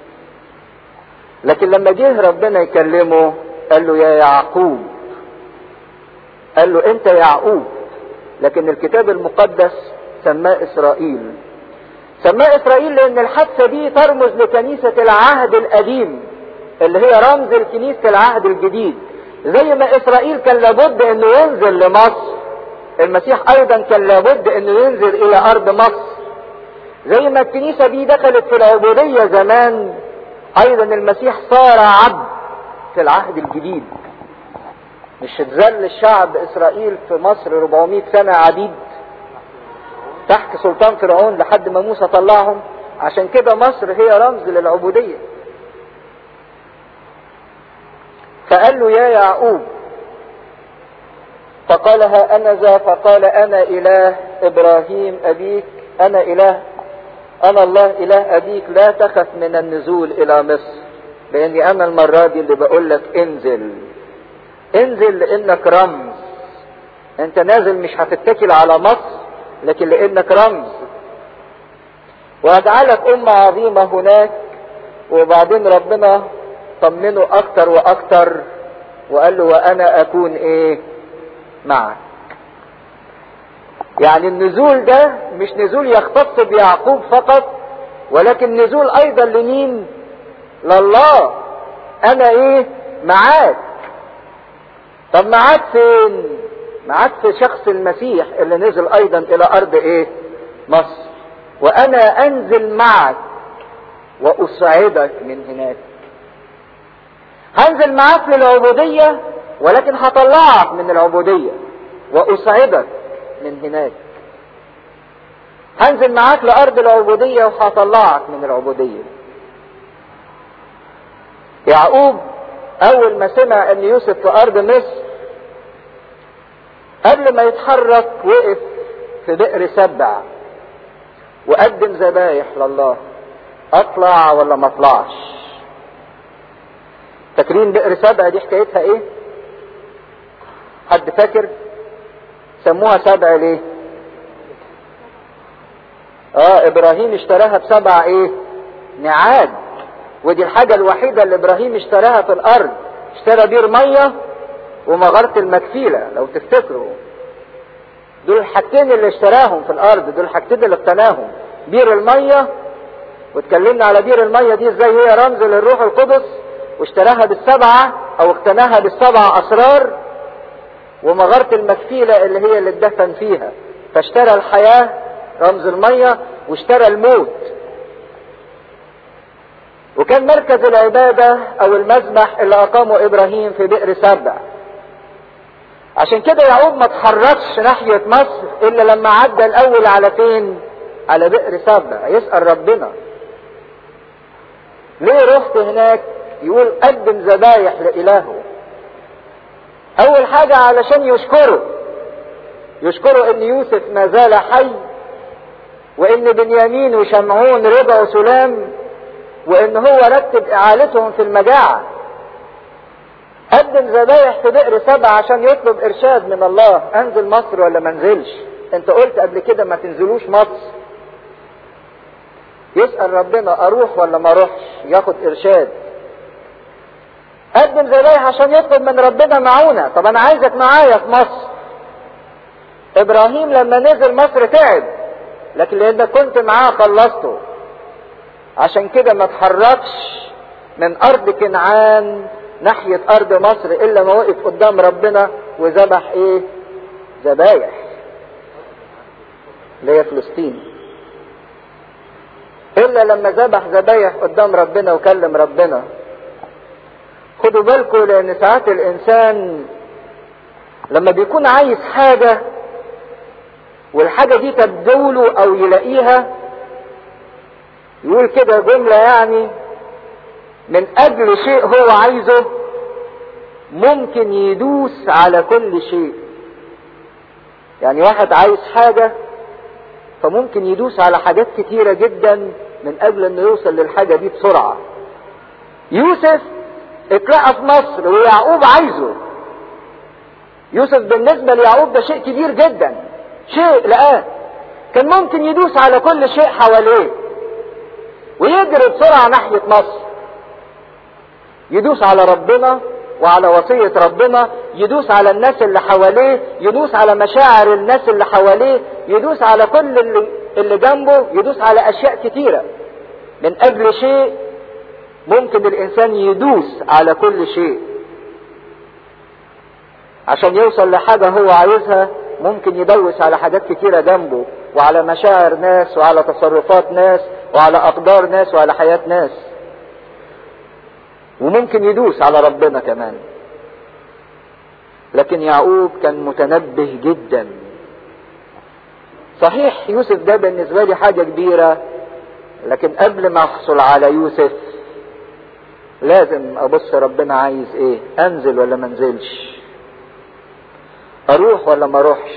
لكن لما جه ربنا يكلمه قال له يا يعقوب قال له انت يعقوب لكن الكتاب المقدس سماه اسرائيل سماه اسرائيل لان الحادثة دي ترمز لكنيسة العهد القديم اللي هي رمز لكنيسة العهد الجديد زي ما اسرائيل كان لابد انه ينزل لمصر المسيح ايضا كان لابد انه ينزل الى ارض مصر زي ما الكنيسة دي دخلت في العبودية زمان ايضا المسيح صار عبد في العهد الجديد مش اتذل الشعب اسرائيل في مصر 400 سنة عبيد تحت سلطان فرعون لحد ما موسى طلعهم عشان كده مصر هي رمز للعبودية فقال له يا يعقوب فقال ها أنا ذا فقال أنا إله إبراهيم أبيك أنا إله أنا الله إله أبيك لا تخف من النزول إلى مصر لأني أنا المرة دي اللي بقول لك انزل انزل لأنك رمز أنت نازل مش هتتكل على مصر لكن لأنك رمز وأجعلك أمة عظيمة هناك وبعدين ربنا طمنه أكتر وأكتر وقال له وأنا أكون إيه معك يعني النزول ده مش نزول يختص بيعقوب فقط ولكن نزول ايضا لمين لله انا ايه معاك طب معاك فين معاك في شخص المسيح اللي نزل ايضا الى ارض ايه مصر وانا انزل معك واصعدك من هناك هنزل معاك للعبودية ولكن هطلعك من العبودية واصعدك من هناك هنزل معاك لأرض العبودية وهطلعك من العبودية يعقوب أول ما سمع أن يوسف في أرض مصر قبل ما يتحرك وقف في بئر سبع وقدم ذبايح لله أطلع ولا ما أطلعش فاكرين بئر سبع دي حكايتها إيه؟ حد فاكر؟ سموها سبع ليه اه ابراهيم اشتراها بسبع ايه نعاد ودي الحاجة الوحيدة اللي ابراهيم اشتراها في الارض اشترى بير مية ومغارة المكفيلة لو تفتكروا دول الحاجتين اللي اشتراهم في الارض دول الحاجتين اللي اقتناهم بير المية واتكلمنا على بير المية دي ازاي هي رمز للروح القدس واشتراها بالسبعة او اقتناها بالسبع اسرار ومغارة المكفيلة اللي هي اللي اتدفن فيها فاشترى الحياة رمز المية واشترى الموت وكان مركز العبادة او المذبح اللي اقامه ابراهيم في بئر سبع عشان كده يعقوب ما تحركش ناحية مصر الا لما عدى الاول على فين على بئر سبع يسأل ربنا ليه رحت هناك يقول قدم ذبايح لإلهه أول حاجة علشان يشكره يشكره إن يوسف ما زال حي وإن بنيامين وشمعون رجعوا سلام وإن هو رتب إعالتهم في المجاعة قدم ذبايح في بئر سبع عشان يطلب إرشاد من الله أنزل مصر ولا ما انزلش أنت قلت قبل كده ما تنزلوش مصر يسأل ربنا أروح ولا ما أروحش ياخد إرشاد قدم ذبايح عشان يطلب من ربنا معونة طب أنا عايزك معايا في مصر إبراهيم لما نزل مصر تعب لكن لأنك كنت معاه خلصته عشان كده ما تحركش من أرض كنعان ناحية أرض مصر إلا ما وقف قدام ربنا وذبح إيه؟ ذبايح اللي هي فلسطين الا لما ذبح ذبايح قدام ربنا وكلم ربنا خدوا بالكم لان ساعات الانسان لما بيكون عايز حاجة والحاجة دي تبدوله او يلاقيها يقول كده جملة يعني من اجل شيء هو عايزه ممكن يدوس على كل شيء يعني واحد عايز حاجة فممكن يدوس على حاجات كتيرة جدا من اجل انه يوصل للحاجة دي بسرعة يوسف اتلقى في مصر ويعقوب عايزه يوسف بالنسبة ليعقوب ده شيء كبير جدا شيء لقاه كان ممكن يدوس على كل شيء حواليه ويجري بسرعة ناحية مصر يدوس على ربنا وعلى وصية ربنا يدوس على الناس اللي حواليه يدوس على مشاعر الناس اللي حواليه يدوس على كل اللي, اللي جنبه يدوس على أشياء كتيرة من أجل شيء ممكن الإنسان يدوس على كل شيء عشان يوصل لحاجة هو عايزها ممكن يدوس على حاجات كتيرة جنبه وعلى مشاعر ناس وعلى تصرفات ناس وعلى أقدار ناس وعلى حياة ناس وممكن يدوس على ربنا كمان لكن يعقوب كان متنبه جدا صحيح يوسف ده بالنسبة لي حاجة كبيرة لكن قبل ما احصل على يوسف لازم ابص ربنا عايز ايه انزل ولا ما انزلش اروح ولا ما اروحش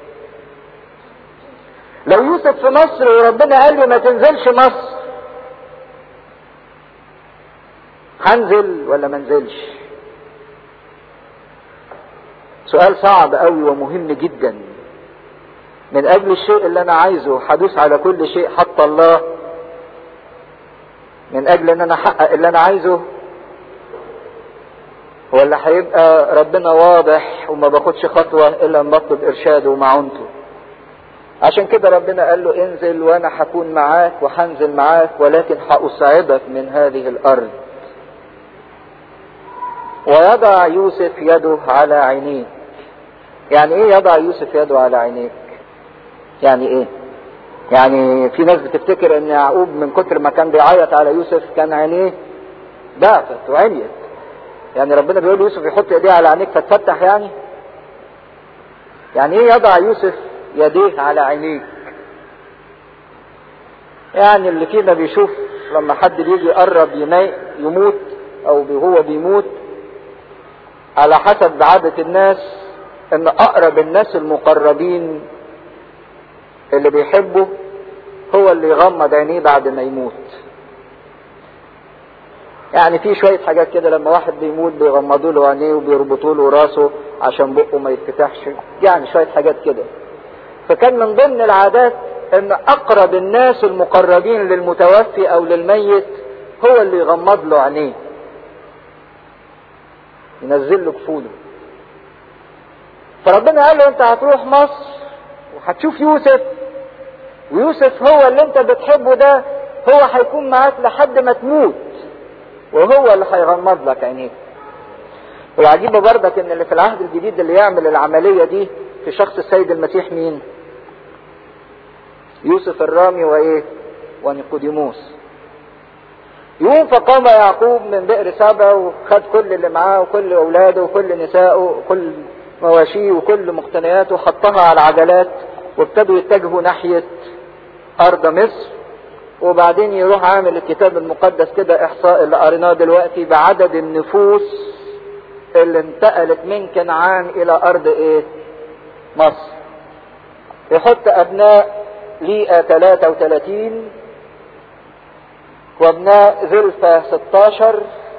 لو يوسف في مصر وربنا قال لي ما تنزلش مصر هنزل ولا ما انزلش سؤال صعب قوي ومهم جدا من اجل الشيء اللي انا عايزه هدوس على كل شيء حتى الله من اجل ان انا احقق اللي انا عايزه ولا هيبقى ربنا واضح وما باخدش خطوة الا لما بطلب ارشاده ومعونته عشان كده ربنا قال له انزل وانا هكون معاك وهنزل معاك ولكن هأصعدك من هذه الارض ويضع يوسف يده على عينيه يعني ايه يضع يوسف يده على عينيك يعني ايه يعني في ناس بتفتكر ان يعقوب من كتر ما كان بيعيط على يوسف كان عينيه ضعفت وعميت يعني ربنا بيقول يوسف يحط ايديه على عينيك فتفتح يعني يعني ايه يضع يوسف يديه على عينيك يعني اللي فينا بيشوف لما حد بيجي يقرب يموت او هو بيموت على حسب عادة الناس ان اقرب الناس المقربين اللي بيحبه هو اللي يغمض عينيه بعد ما يموت يعني في شوية حاجات كده لما واحد بيموت بيغمضوا له عينيه وبيربطوا له راسه عشان بقه ما يتفتحش يعني شوية حاجات كده فكان من ضمن العادات ان اقرب الناس المقربين للمتوفي او للميت هو اللي يغمض له عينيه ينزل له كفوله فربنا قال له انت هتروح مصر وهتشوف يوسف ويوسف هو اللي انت بتحبه ده هو هيكون معاك لحد ما تموت وهو اللي هيغمض لك عينيك والعجيبه برضك ان اللي في العهد الجديد اللي يعمل العمليه دي في شخص السيد المسيح مين يوسف الرامي وايه ونيقوديموس يوم فقام يعقوب من بئر سبع وخد كل اللي معاه وكل اولاده وكل نسائه وكل مواشيه وكل مقتنياته وحطها على العجلات وابتدوا يتجهوا ناحية أرض مصر وبعدين يروح عامل الكتاب المقدس كده إحصاء اللي قريناه دلوقتي بعدد النفوس اللي انتقلت من كنعان إلى أرض إيه؟ مصر. يحط أبناء ليئة 33 وأبناء زلفة 16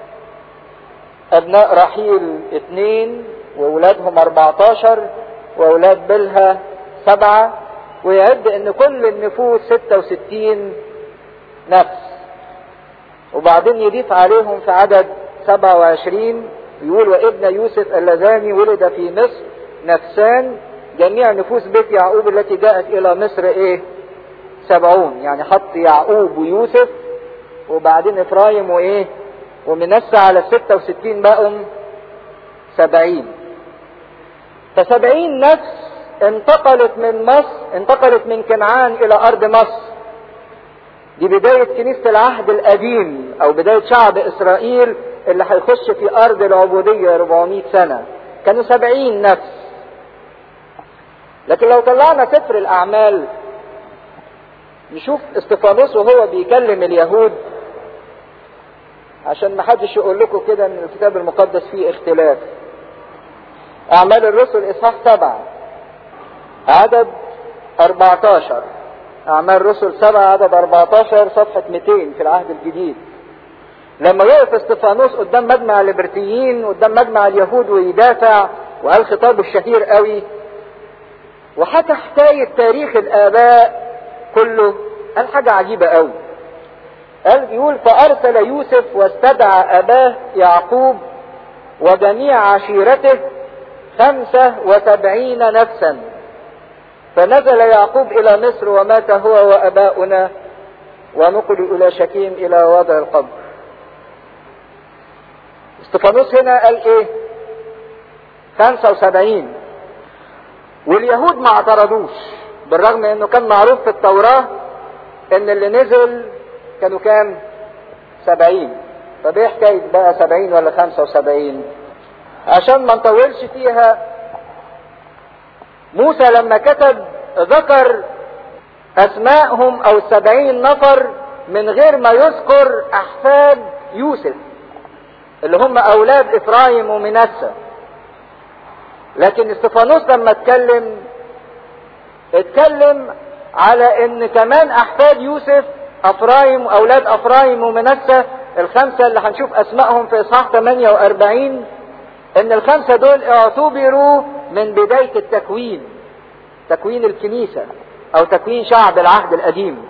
أبناء رحيل اثنين وأولادهم 14 وأولاد بلها سبعة ويعد ان كل النفوس ستة وستين نفس وبعدين يضيف عليهم في عدد سبعة وعشرين يقول وابن يوسف اللذان ولد في مصر نفسان جميع نفوس بيت يعقوب التي جاءت الى مصر ايه سبعون يعني حط يعقوب ويوسف وبعدين افرايم وايه ومنسى على الستة وستين بقوا سبعين فسبعين نفس انتقلت من مصر انتقلت من كنعان الى ارض مصر دي بداية كنيسة العهد القديم او بداية شعب اسرائيل اللي هيخش في ارض العبودية 400 سنة كانوا سبعين نفس لكن لو طلعنا سفر الاعمال نشوف استفانوس وهو بيكلم اليهود عشان ما حدش يقول لكم كده ان الكتاب المقدس فيه اختلاف اعمال الرسل اصحاح سبعه عدد 14 أعمال رسل سبعة عدد 14 صفحة 200 في العهد الجديد لما وقف استفانوس قدام مجمع الليبرتيين قدام مجمع اليهود ويدافع وقال خطابه الشهير قوي وحكى حكاية تاريخ الآباء كله قال حاجة عجيبة قوي قال بيقول فأرسل يوسف واستدعى أباه يعقوب وجميع عشيرته خمسة وسبعين نفسا فنزل يعقوب الى مصر ومات هو واباؤنا ونقلوا الى شكيم الى وضع القبر استفانوس هنا قال ايه خمسة وسبعين واليهود ما اعترضوش بالرغم انه كان معروف في التوراة ان اللي نزل كانوا كام سبعين طب ايه حكاية بقى سبعين ولا خمسة وسبعين عشان ما نطولش فيها موسى لما كتب ذكر اسمائهم او السبعين نفر من غير ما يذكر احفاد يوسف اللي هم اولاد افرايم ومنسى لكن استفانوس لما اتكلم اتكلم على ان كمان احفاد يوسف افرايم واولاد افرايم ومنسى الخمسة اللي هنشوف اسمائهم في اصحاح 48 ان الخمسة دول اعتبروا من بداية التكوين تكوين الكنيسة او تكوين شعب العهد القديم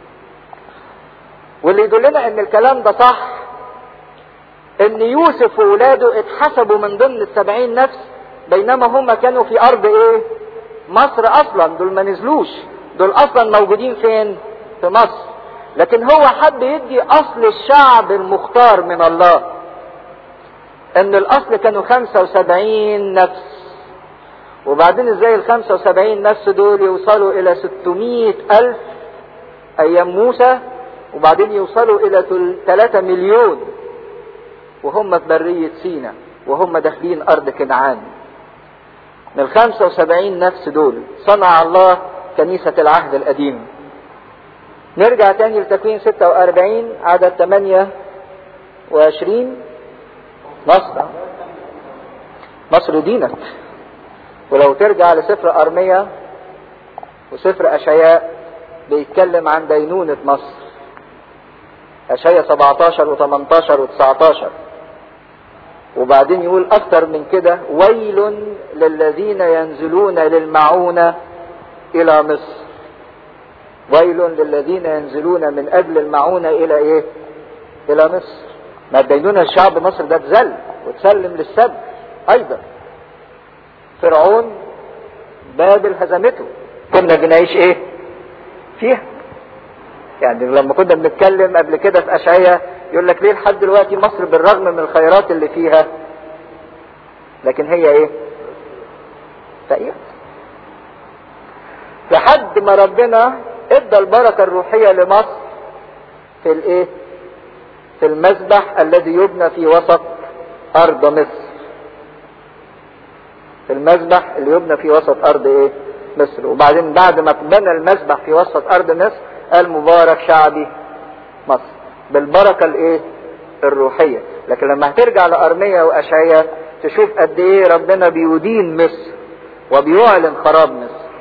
واللي يدلنا ان الكلام ده صح ان يوسف وولاده اتحسبوا من ضمن السبعين نفس بينما هم كانوا في ارض ايه مصر اصلا دول ما نزلوش دول اصلا موجودين فين في مصر لكن هو حب يدي اصل الشعب المختار من الله ان الاصل كانوا خمسة وسبعين نفس وبعدين ازاي ال 75 نفس دول يوصلوا الى 600 الف ايام موسى وبعدين يوصلوا الى 3 مليون وهم في برية سينا وهم داخلين ارض كنعان من ال 75 نفس دول صنع الله كنيسة العهد القديم نرجع تاني لتكوين 46 عدد 28 مصر مصر دينك ولو ترجع لسفر أرمية وسفر أشعياء بيتكلم عن دينونة مصر اشعياء 17 و18 و19 وبعدين يقول اكتر من كده ويل للذين ينزلون للمعونة الى مصر ويل للذين ينزلون من اجل المعونة الى ايه الى مصر ما تبينون الشعب مصر ده اتذل وتسلم للسبت ايضا فرعون بابل هزمته كنا بنعيش ايه فيها يعني لما كنا بنتكلم قبل كده في اشعياء يقول لك ليه لحد دلوقتي مصر بالرغم من الخيرات اللي فيها لكن هي ايه فقيرة لحد ما ربنا ادى البركة الروحية لمصر في الايه في المذبح الذي يبنى في وسط ارض مصر في المذبح اللي يبنى في وسط ارض ايه مصر وبعدين بعد ما بنى المذبح في وسط ارض مصر قال مبارك شعبي مصر بالبركه الايه الروحيه لكن لما هترجع لارميا واشعياء تشوف قد ايه ربنا بيدين مصر وبيعلن خراب مصر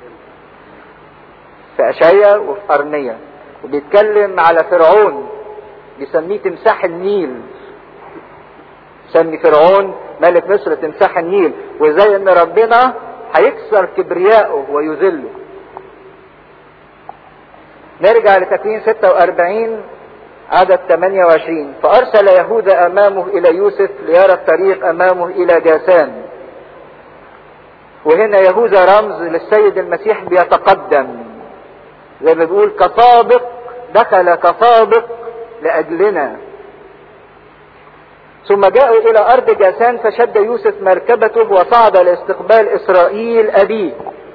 في اشعياء وفي ارميا وبيتكلم على فرعون بيسميه تمساح النيل سمي فرعون ملك مصر تمساح النيل وزي ان ربنا هيكسر كبرياءه ويذله نرجع لتكوين 46 عدد 28 فأرسل يهوذا أمامه إلى يوسف ليرى الطريق أمامه إلى جاسان وهنا يهوذا رمز للسيد المسيح بيتقدم زي ما بيقول كسابق دخل كسابق لأجلنا ثم جاءوا إلى أرض جاسان فشد يوسف مركبته وصعد لاستقبال إسرائيل أبيه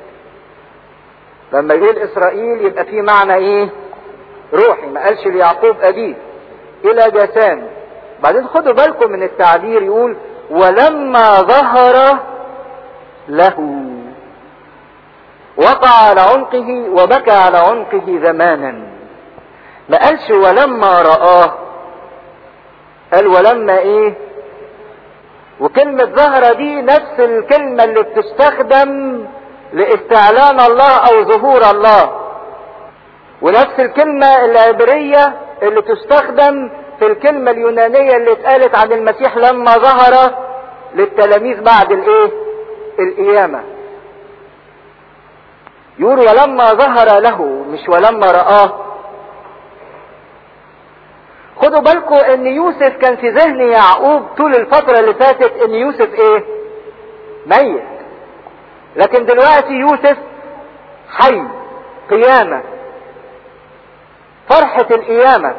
لما يقول إسرائيل يبقى في معنى إيه روحي ما قالش ليعقوب أبيه إلى جاسان بعدين خدوا بالكم من التعبير يقول ولما ظهر له وقع على عنقه وبكى على عنقه زمانا ما قالش ولما رآه قال ولما ايه وكلمة ظهر دي نفس الكلمة اللي بتستخدم لاستعلان الله او ظهور الله ونفس الكلمة العبرية اللي تستخدم في الكلمة اليونانية اللي اتقالت عن المسيح لما ظهر للتلاميذ بعد الايه القيامة يقول ولما ظهر له مش ولما رآه خدوا بالكم ان يوسف كان في ذهن يعقوب طول الفترة اللي فاتت ان يوسف ايه ميت لكن دلوقتي يوسف حي قيامة فرحة القيامة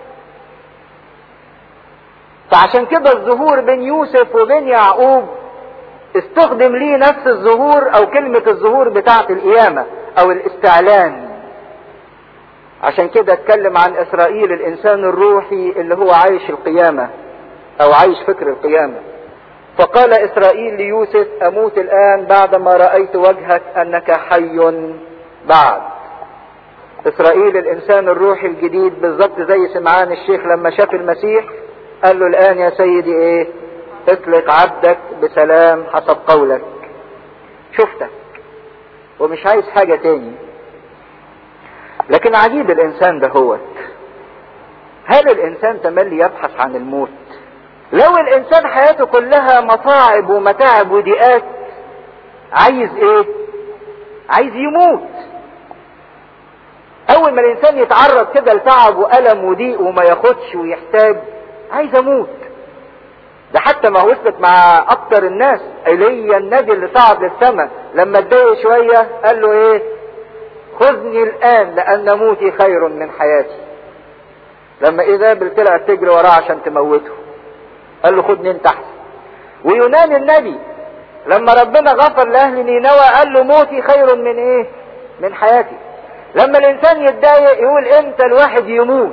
فعشان كده الظهور بين يوسف وبين يعقوب استخدم ليه نفس الظهور او كلمة الظهور بتاعة القيامة او الاستعلان عشان كده اتكلم عن اسرائيل الانسان الروحي اللي هو عايش القيامة او عايش فكر القيامة فقال اسرائيل ليوسف اموت الان بعدما رأيت وجهك انك حي بعد اسرائيل الانسان الروحي الجديد بالظبط زي سمعان الشيخ لما شاف المسيح قال له الان يا سيدي ايه اطلق عبدك بسلام حسب قولك شفتك ومش عايز حاجة تاني لكن عجيب الانسان ده هو هل الانسان تملي يبحث عن الموت لو الانسان حياته كلها مصاعب ومتاعب وضيقات عايز ايه عايز يموت اول ما الانسان يتعرض كده لتعب والم وضيق وما ياخدش ويحتاج عايز اموت ده حتى ما وصلت مع اكتر الناس ايليا النبي اللي صعد للسماء لما اتضايق شويه قال له ايه خذني الان لان موتي خير من حياتي لما ايزابل طلعت تجري وراه عشان تموته قال له خدني انت احسن ويونان النبي لما ربنا غفر لاهل نينوى قال له موتي خير من ايه من حياتي لما الانسان يتضايق يقول امتى الواحد يموت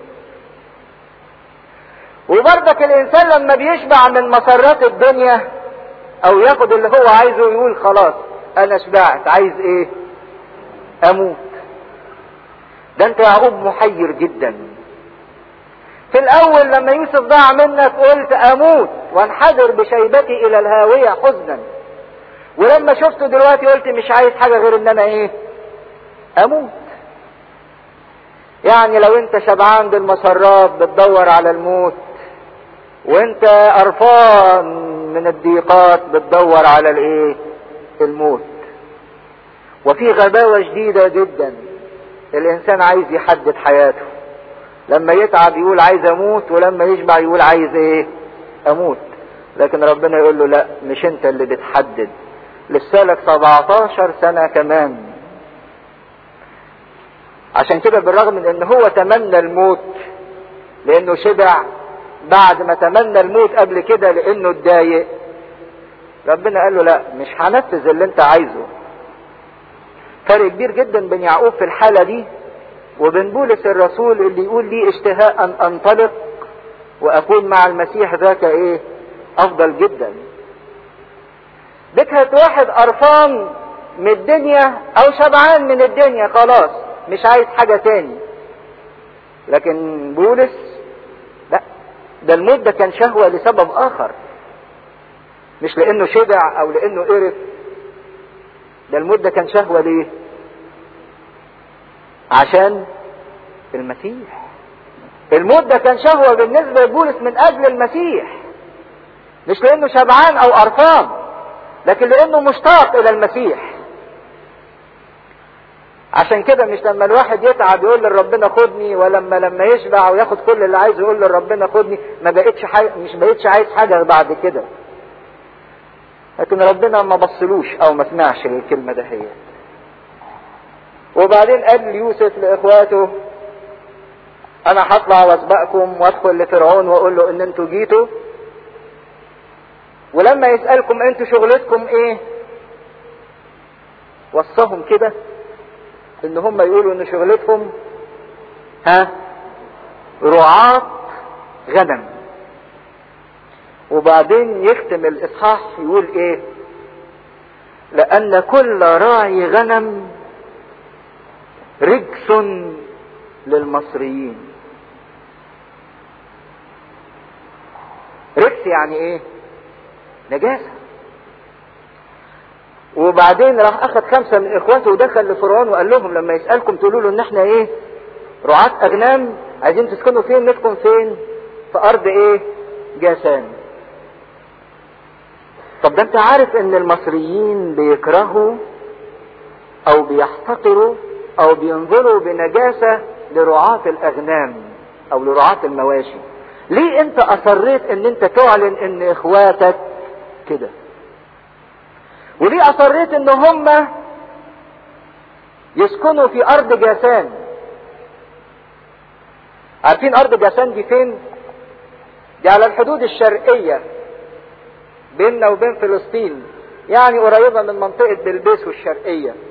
وبرضك الانسان لما بيشبع من مسرات الدنيا او ياخد اللي هو عايزه يقول خلاص انا شبعت عايز ايه اموت ده انت يعقوب محير جدا في الاول لما يوسف ضاع منك قلت اموت وانحدر بشيبتي الى الهاوية حزنا ولما شفته دلوقتي قلت مش عايز حاجة غير ان انا ايه اموت يعني لو انت شبعان بالمسرات بتدور على الموت وانت قرفان من الضيقات بتدور على الايه الموت وفي غباوة شديدة جدا الانسان عايز يحدد حياته لما يتعب يقول عايز اموت ولما يشبع يقول عايز ايه اموت لكن ربنا يقول له لا مش انت اللي بتحدد لسالك 17 سنة كمان عشان كده بالرغم من ان هو تمنى الموت لانه شبع بعد ما تمنى الموت قبل كده لانه اتضايق ربنا قال له لا مش هنفذ اللي انت عايزه فرق كبير جدا بين يعقوب في الحالة دي وبين بولس الرسول اللي يقول لي اشتهاء ان انطلق واكون مع المسيح ذاك ايه افضل جدا دي كانت واحد قرفان من الدنيا او شبعان من الدنيا خلاص مش عايز حاجة تاني لكن بولس لا ده الموت ده كان شهوة لسبب اخر مش لانه شبع او لانه قرف ده الموت ده كان شهوة ليه عشان المسيح الموت ده كان شهوة بالنسبة لبولس من اجل المسيح مش لانه شبعان او قرفان لكن لانه مشتاق الى المسيح عشان كده مش لما الواحد يتعب يقول لربنا خدني ولما لما يشبع وياخد كل اللي عايزه يقول لربنا خدني ما بقتش حي... مش بقتش عايز حاجه بعد كده لكن ربنا ما بصلوش او ما سمعش الكلمه ده هي وبعدين قال يوسف لاخواته انا هطلع واسبقكم وادخل لفرعون واقول له ان انتوا جيتوا ولما يسالكم انتوا شغلتكم ايه وصاهم كده ان هم يقولوا ان شغلتهم ها رعاة غنم وبعدين يختم الاصحاح يقول ايه لان كل راعي غنم رجس للمصريين رجس يعني ايه نجاسه وبعدين راح اخذ خمسه من اخواته ودخل لفرعون وقال لهم لما يسالكم تقولوا له ان احنا ايه رعاة اغنام عايزين تسكنوا فين نسكن فين في ارض ايه جاسان طب ده انت عارف ان المصريين بيكرهوا او بيحتقروا او بينظروا بنجاسة لرعاة الاغنام او لرعاة المواشي ليه انت اصريت ان انت تعلن ان اخواتك كده وليه اصريت ان هم يسكنوا في ارض جاسان عارفين ارض جاسان دي فين دي على الحدود الشرقية بيننا وبين فلسطين يعني قريبة من منطقة بلبيس والشرقية